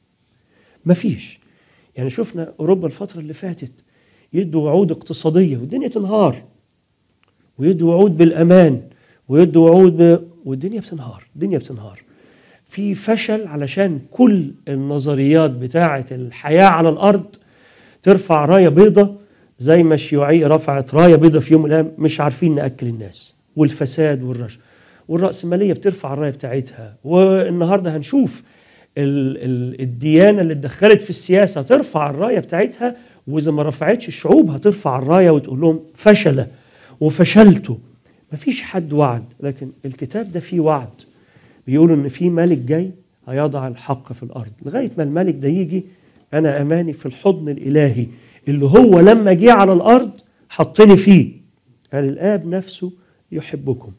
مفيش يعني شفنا اوروبا الفتره اللي فاتت يدوا وعود اقتصاديه والدنيا تنهار ويدوا وعود بالامان ويدوا وعود ب... والدنيا بتنهار الدنيا بتنهار في فشل علشان كل النظريات بتاعه الحياه على الارض ترفع رايه بيضة زي ما الشيوعيه رفعت رايه بيضة في يوم من الايام مش عارفين ناكل الناس والفساد والرشوه والراسماليه بترفع الرايه بتاعتها والنهارده هنشوف ال ال الديانه اللي اتدخلت في السياسه ترفع الرايه بتاعتها واذا ما رفعتش الشعوب هترفع الرايه وتقول لهم فشل وفشلتوا مفيش حد وعد لكن الكتاب ده فيه وعد بيقولوا ان في ملك جاي هيضع الحق في الارض لغايه ما الملك ده يجي انا اماني في الحضن الالهي اللي هو لما جه على الارض حطني فيه قال الاب نفسه يحبكم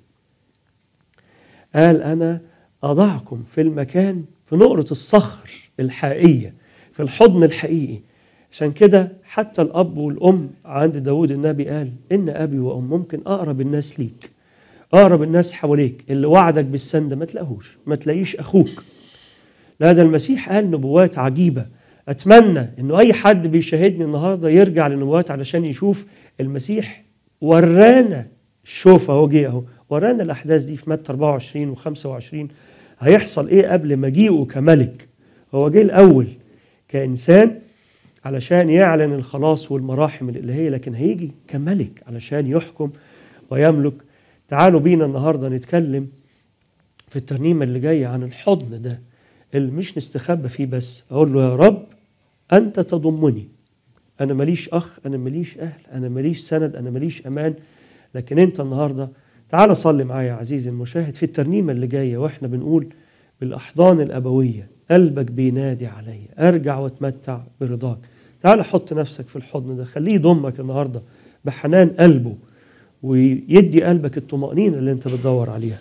قال انا اضعكم في المكان في نقره الصخر الحقيقيه في الحضن الحقيقي عشان كده حتى الاب والام عند داود النبي قال ان ابي وام ممكن اقرب الناس ليك اقرب الناس حواليك اللي وعدك بالسند ما تلاقوش ما تلاقيش اخوك لا ده المسيح قال نبوات عجيبه اتمنى انه اي حد بيشاهدني النهارده يرجع للنبوات علشان يشوف المسيح ورانا شوف اهو جه اهو ورانا الاحداث دي في متى 24 و25 هيحصل ايه قبل مجيئه كملك هو جه الاول كانسان علشان يعلن الخلاص والمراحم الالهيه لكن هيجي كملك علشان يحكم ويملك تعالوا بينا النهارده نتكلم في الترنيمه اللي جايه عن الحضن ده اللي مش نستخبى فيه بس اقول له يا رب انت تضمني انا ماليش اخ انا ماليش اهل انا ماليش سند انا ماليش امان لكن انت النهارده تعال صلي معايا عزيزي المشاهد في الترنيمه اللي جايه واحنا بنقول بالاحضان الابويه قلبك بينادي عليا ارجع واتمتع برضاك تعال حط نفسك في الحضن ده خليه يضمك النهارده بحنان قلبه ويدي قلبك الطمأنينة اللي انت بتدور عليها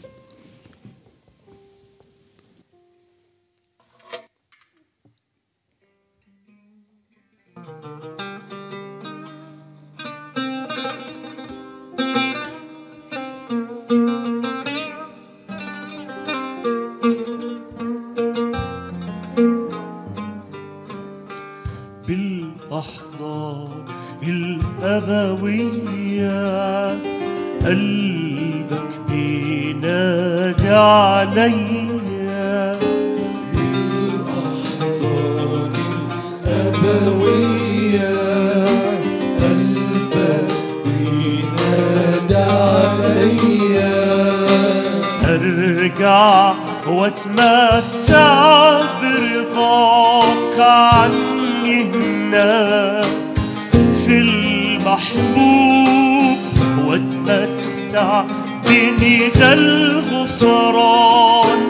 بالأحضان الأبوية قلبك بينادي عليا الأحضان الأبوية قلبك بينادي عليا ارجع واتمتع برضاك عني هناك في المحبوب واتمتع بندى الغفران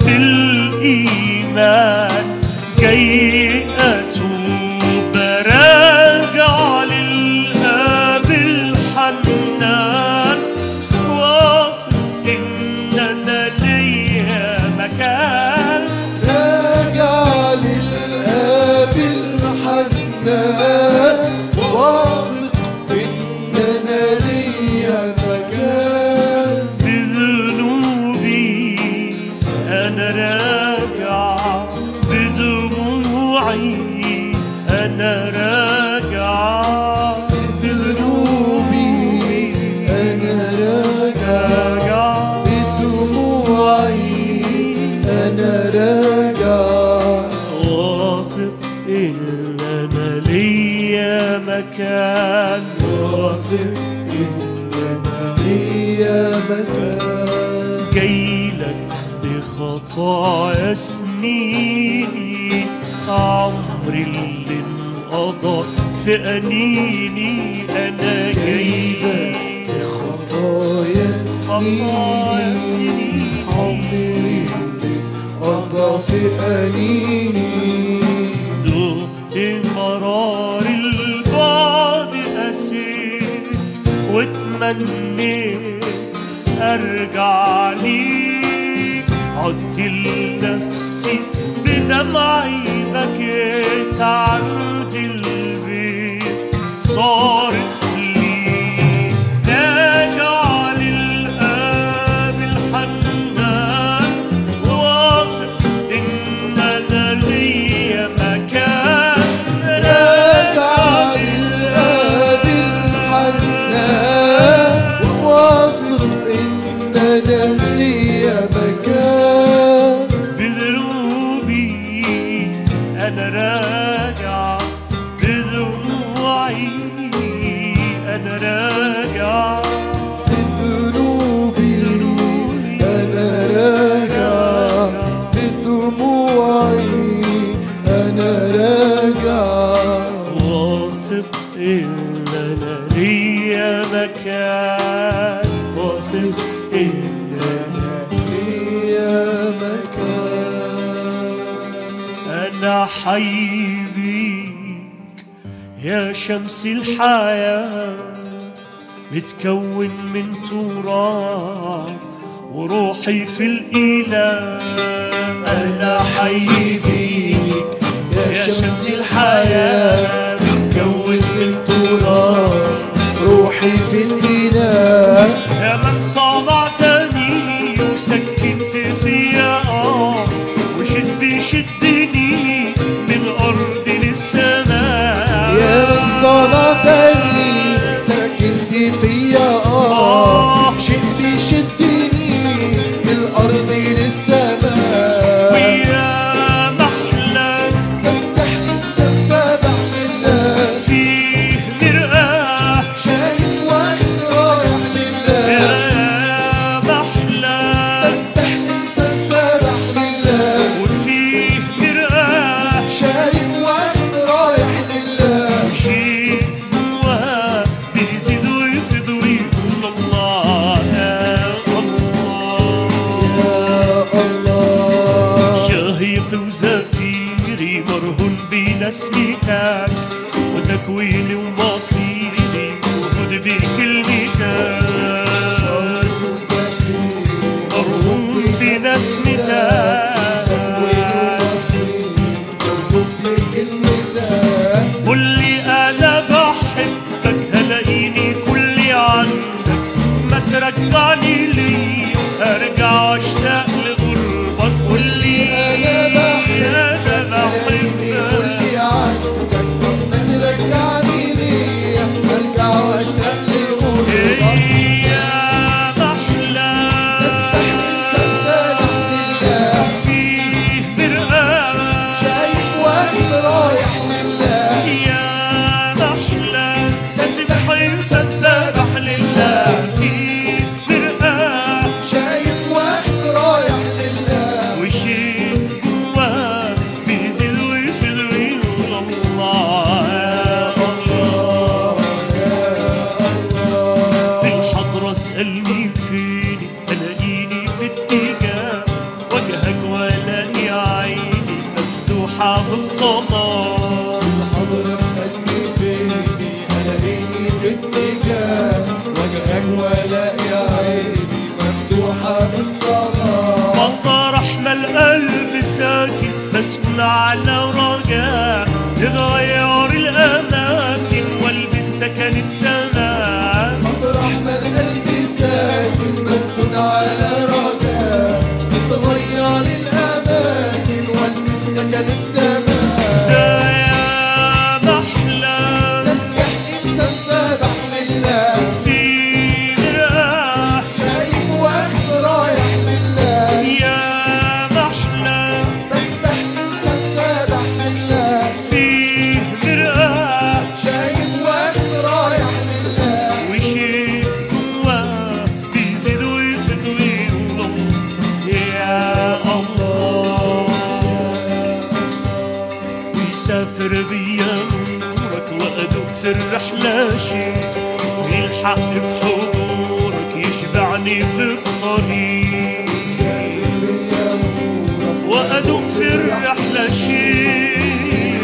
بالإيمان كي أتوب راجع للآب الحنان واثق إن أنا ليا مكان راجع للآب الحنان واثق إن أنا ليا مكان بذنوبي أنا راجع بدموعي أنا راجع بذنوبي أنا راجع بدموعي أنا راجع واثق إن أنا ليا مكان واثق إن أنا ليا مكان جايلك بخطايا سنيني عمري اللي انقضى في أنيني أنا جايلك بخطايا سنيني عمري اللي قضى في أنيني دقت مرار البعد قسيت واتمنيت ارجع ليك عدت لنفسي بدمعي بكيت عند البيت صارخ لي راجع للآب الحنان واثق إن أنا ليا مكان راجع للآب الحنان واثق إن أنا ليا مكان بذنوبي أنا راجع بدموعي أنا راجع بذنوبي أنا راجع بدموعي أنا راجع واثق إن أنا ليا مكان واثق إن أنا ليا مكان أنا حي بيك يا شمس الحياة بتكون من تراب وروحي في الإله أنا حي بيك يا شمس الحياة بتكون من تراب روحي في الإله يا من صنعتني وسكنت فيا آه وشد بيشدني من الأرض للسماء يا من صنعتني سكنت فيا اه شيء بيشدني من الأرض للسماء ويا محلى تسبح إنسان سبح لله فيه مرآة شايف واحد رايح لله بنسمتك وتكويني ومصيري وخد بكلمتك مرهون بنسمتك قول لي انا بحبك هلاقيني كلي عندك ما ترجعني لي ارجع واشتاق لغربك قول لي انا بحبك انا بحبك كلي عنك ما ترجعني ليا ارجع واشتاق لغربك يا محلى تسبح انسان سامح لله فيه برقة شايف واحد رايح لله يا محلى تسبح انسان سابح لله فيه برقة شايف واحد رايح لله وشيء جواه بيزيد ويفيد ويقول الله يا الله في الحضرة اسألني فيني ألاقيني في اتجاه وجهك والاقي عيني مفتوحة بالصلاة الحضرة استني فيني الاقيني في اتجاه وجهك والاقي عيني مفتوحة بالصلاة مطرح ما القلب ساكن مسكون على رجاء تغير الأماكن والبس سكن السماء مطرح ما القلب ساكن مسكون على رجاء تغير الاماكن والبس سكن السماء ده يا محلى تسبح انسان سابح لله في مرآة شايف واحد رايح لله يا محلى تسبح انسان سابح لله في مرآة شايف واحد رايح لله وشيء جواه بيزيد ويفيد ويقول يا الله ويسافر بيا نورك وأدوب في الرحلة شيء ويلحق في حضورك يشبعني في الطريق وأدوب في الرحلة شيء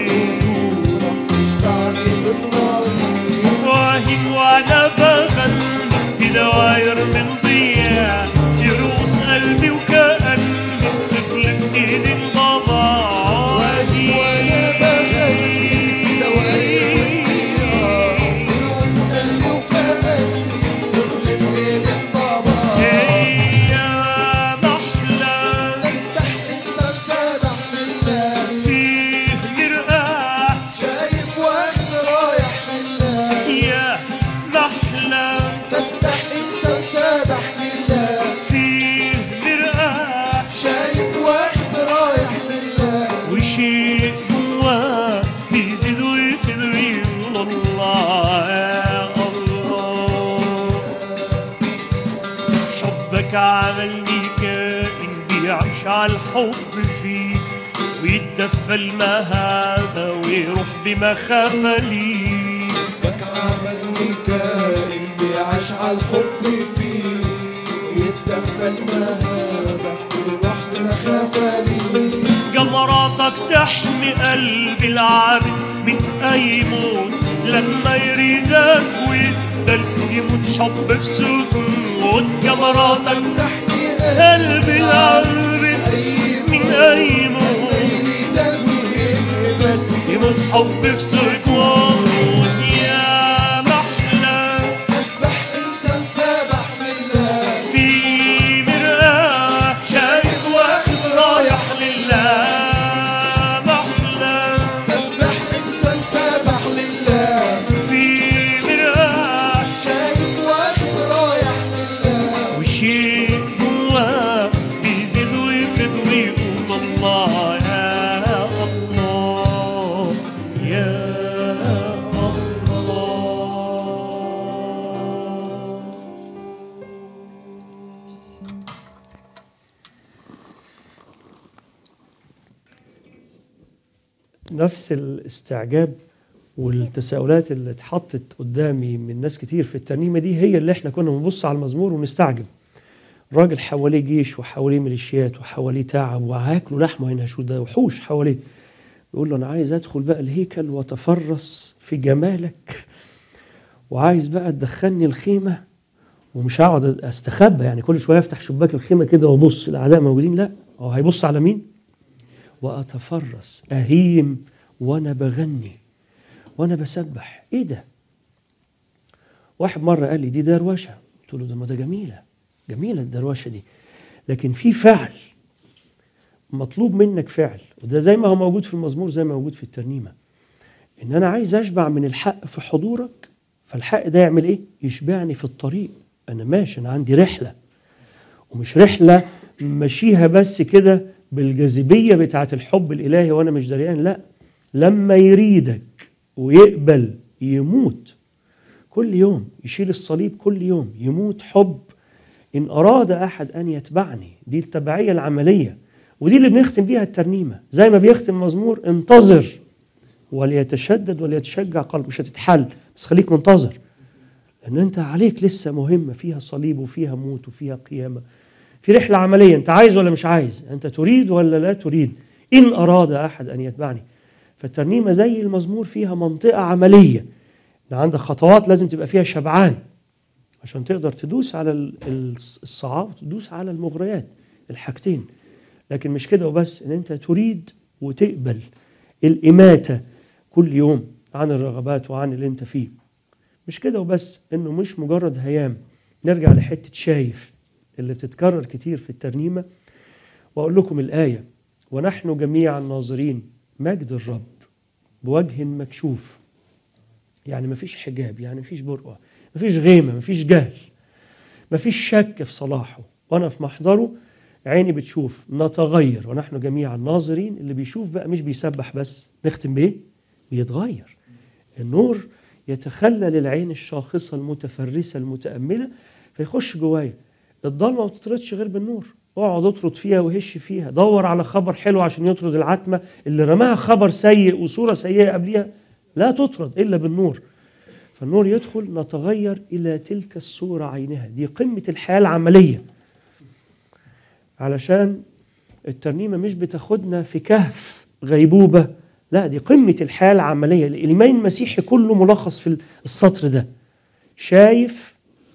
واهي وانا بغني في دواير من ضياء يروس قلبي وكأني طفل في ايد بابا واهي وانا بغني في دواير من ضياء يروس قلبي وكأني طفل في ايد بابا يا محلى تسبح انسان سابح لله فيه مرآة شايف واحد رايح لله يا محلى تسبح انسان سابح لله فيه مرآة شايف واحد رايح لله وشيء جواه بيزيد ويفيد ويقول الله يا الله حبك عملني كائن بيعيش على الحب فيه ويتدفى المهابة ويروح بمخافة ليه فك عملني كائن بيعيش على الحب فيه يتدفى المهابة ويروح بمخافة ليه جمراتك تحمي قلبي العابد من اي موت لما يريدك ويقبل يموت حب في سكون جمراتك تحمي قلبي العابد من اي موت يريدك ويقبل يموت حب في سكون يا محلى تسبح انسان سابح لله في مرآة شايف واحد رايح لله محلى تسبح انسان سابح لله في مرآة شايف واحد رايح لله وشيء جواه بيزيد ويفيد ويقول الله يا الله يا الله نفس الاستعجاب والتساؤلات اللي اتحطت قدامي من ناس كتير في الترنيمه دي هي اللي احنا كنا بنبص على المزمور ونستعجب راجل حواليه جيش وحواليه ميليشيات وحواليه تعب وهياكلوا لحمه هنا شو ده وحوش حواليه يقول له انا عايز ادخل بقى الهيكل واتفرس في جمالك وعايز بقى تدخلني الخيمه ومش هقعد استخبى يعني كل شويه افتح شباك الخيمه كده وابص الاعداء موجودين لا هو هيبص على مين؟ واتفرس اهيم وانا بغني وانا بسبح ايه ده؟ واحد مره قال لي دي دروشه قلت له ده ما ده جميله جميله الدروشه دي لكن في فعل مطلوب منك فعل وده زي ما هو موجود في المزمور زي ما موجود في الترنيمه ان انا عايز اشبع من الحق في حضورك فالحق ده يعمل ايه؟ يشبعني في الطريق انا ماشي انا عندي رحله ومش رحله ماشيها بس كده بالجاذبيه بتاعه الحب الالهي وانا مش دريان لا لما يريدك ويقبل يموت كل يوم يشيل الصليب كل يوم يموت حب ان اراد احد ان يتبعني دي التبعيه العمليه ودي اللي بنختم بيها الترنيمه زي ما بيختم مزمور انتظر وليتشدد وليتشجع قلب مش هتتحل بس خليك منتظر لان انت عليك لسه مهمه فيها صليب وفيها موت وفيها قيامه في رحله عمليه انت عايز ولا مش عايز انت تريد ولا لا تريد ان اراد احد ان يتبعني فالترنيمه زي المزمور فيها منطقه عمليه ان عندك خطوات لازم تبقى فيها شبعان عشان تقدر تدوس على ال- ال- الصعاب وتدوس على المغريات الحاجتين لكن مش كده وبس ان انت تريد وتقبل الاماته كل يوم عن الرغبات وعن اللي انت فيه مش كده وبس انه مش مجرد هيام نرجع لحته شايف اللي بتتكرر كتير في الترنيمه واقول لكم الايه ونحن جميعا ناظرين مجد الرب بوجه مكشوف يعني مفيش حجاب يعني مفيش برقع مفيش غيمه مفيش جهل مفيش شك في صلاحه وانا في محضره عيني بتشوف نتغير ونحن جميعا ناظرين اللي بيشوف بقى مش بيسبح بس نختم بايه بيتغير النور يتخلل العين الشاخصه المتفرسه المتامله فيخش جوايا الضلمه ما بتطردش غير بالنور اقعد اطرد فيها وهش فيها دور على خبر حلو عشان يطرد العتمه اللي رماها خبر سيء وصوره سيئه قبليها لا تطرد الا بالنور فالنور يدخل نتغير الى تلك الصوره عينها دي قمه الحياه العمليه علشان الترنيمه مش بتاخدنا في كهف غيبوبه لا دي قمه الحياه العمليه الايمان المسيحي كله ملخص في السطر ده شايف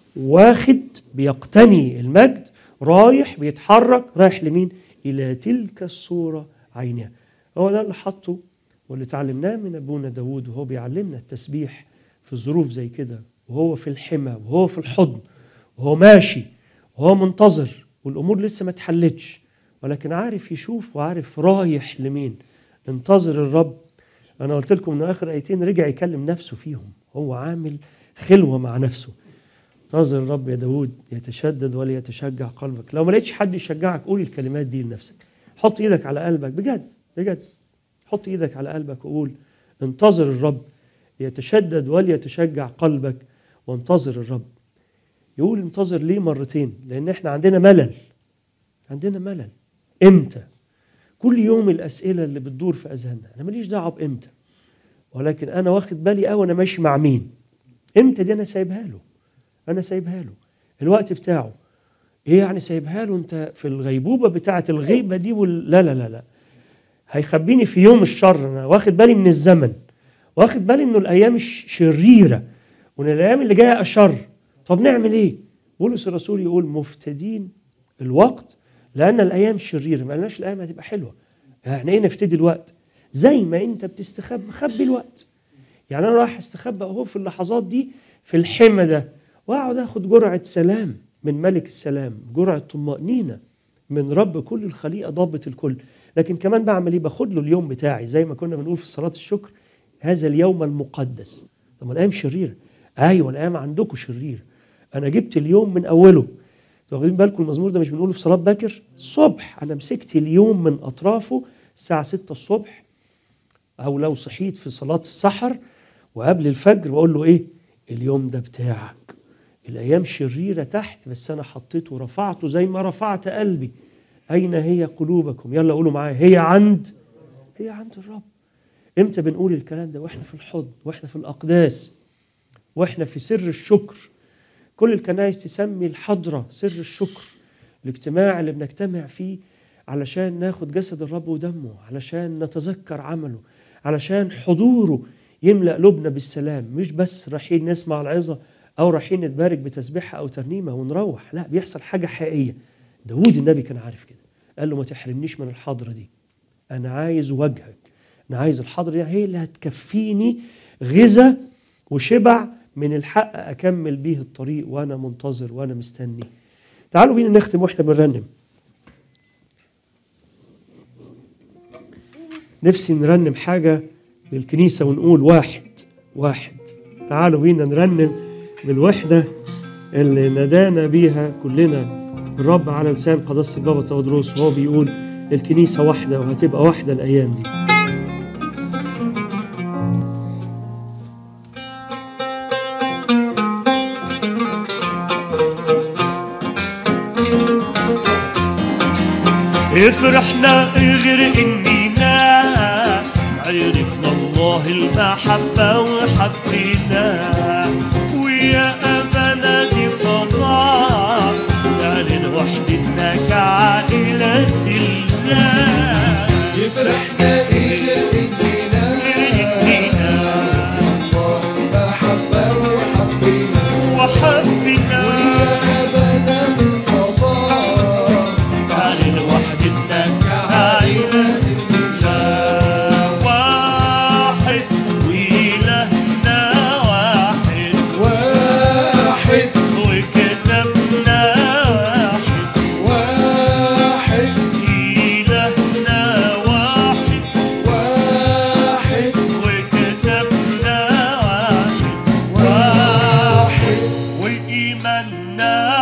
واخد بيقتني المجد رايح بيتحرك رايح لمين الى تلك الصوره عينها هو ده اللي حطه واللي اتعلمناه من ابونا داود وهو بيعلمنا التسبيح في ظروف زي كده وهو في الحمى وهو في الحضن وهو ماشي وهو منتظر والامور لسه ما اتحلتش ولكن عارف يشوف وعارف رايح لمين انتظر الرب انا قلت لكم ان اخر ايتين رجع يكلم نفسه فيهم هو عامل خلوه مع نفسه انتظر الرب يا داود يتشدد وليتشجع قلبك لو ما لقيتش حد يشجعك قول الكلمات دي لنفسك حط ايدك على قلبك بجد بجد حط ايدك على قلبك وقول انتظر الرب يتشدد وليتشجع قلبك وانتظر الرب يقول انتظر ليه مرتين لان احنا عندنا ملل عندنا ملل امتى كل يوم الاسئله اللي بتدور في اذهاننا انا ماليش دعوه بامتى ولكن انا واخد بالي قوي انا ماشي مع مين امتى دي انا سايبها له انا سايبها له الوقت بتاعه ايه يعني سايبها له انت في الغيبوبه بتاعه الغيبه دي وال... لا لا لا لا هيخبيني في يوم الشر انا واخد بالي من الزمن واخد بالي انه الايام ش- شريره وان الايام اللي جايه اشر طب نعمل ايه بولس الرسول يقول مفتدين الوقت لان الايام شريره ما قالناش الايام هتبقى حلوه يعني ايه نفتدي الوقت زي ما انت بتستخبى خبي الوقت يعني انا رايح استخبى اهو في اللحظات دي في الحمى ده واقعد اخد جرعه سلام من ملك السلام جرعه طمانينه من رب كل الخليقه ضابط الكل لكن كمان بعمل ايه باخد له اليوم بتاعي زي ما كنا بنقول في صلاه الشكر هذا اليوم المقدس طب ما الايام شريره ايوه الايام عندكم شرير انا جبت اليوم من اوله انتوا واخدين بالكم المزمور ده مش بنقوله في صلاه باكر الصبح انا مسكت اليوم من اطرافه الساعه 6 الصبح او لو صحيت في صلاه السحر وقبل الفجر واقول له ايه اليوم ده بتاعك الايام شريره تحت بس انا حطيته ورفعته زي ما رفعت قلبي اين هي قلوبكم يلا قولوا معايا هي عند هي عند الرب امتى بنقول الكلام ده واحنا في الحضن واحنا في الاقداس واحنا في سر الشكر كل الكنائس تسمي الحضره سر الشكر الاجتماع اللي بنجتمع فيه علشان ناخد جسد الرب ودمه علشان نتذكر عمله علشان حضوره يملأ قلوبنا بالسلام مش بس رايحين نسمع العظة أو رايحين نتبارك بتسبيحة أو ترنيمة ونروح لا بيحصل حاجة حقيقية داود النبي كان عارف كده قال له ما تحرمنيش من الحضرة دي أنا عايز وجهك أنا عايز الحضرة دي هي اللي هتكفيني غذا وشبع من الحق أكمل بيه الطريق وأنا منتظر وأنا مستني تعالوا بينا نختم واحنا بنرنم نفسي نرنم حاجة للكنيسة ونقول واحد واحد تعالوا بينا نرنم بالوحدة اللي نادانا بيها كلنا الرب على لسان قداسة البابا تودروس وهو بيقول الكنيسة واحدة وهتبقى واحدة الأيام دي افرحنا غير اننا عرفنا الله المحبة وحبينا ويا أمانة دي صلاة تعلن وحدتنا كعائلة الله يفرحنا غير اننا الله محبة وحبينا وحبينا ويا أبانا من صباح تعلن وحدتنا كعائلة الله واحد وإلهنا واحد واحد وكتبنا واحد واحد إلهنا واحد واحد وكتبنا واحد واحد وإيماننا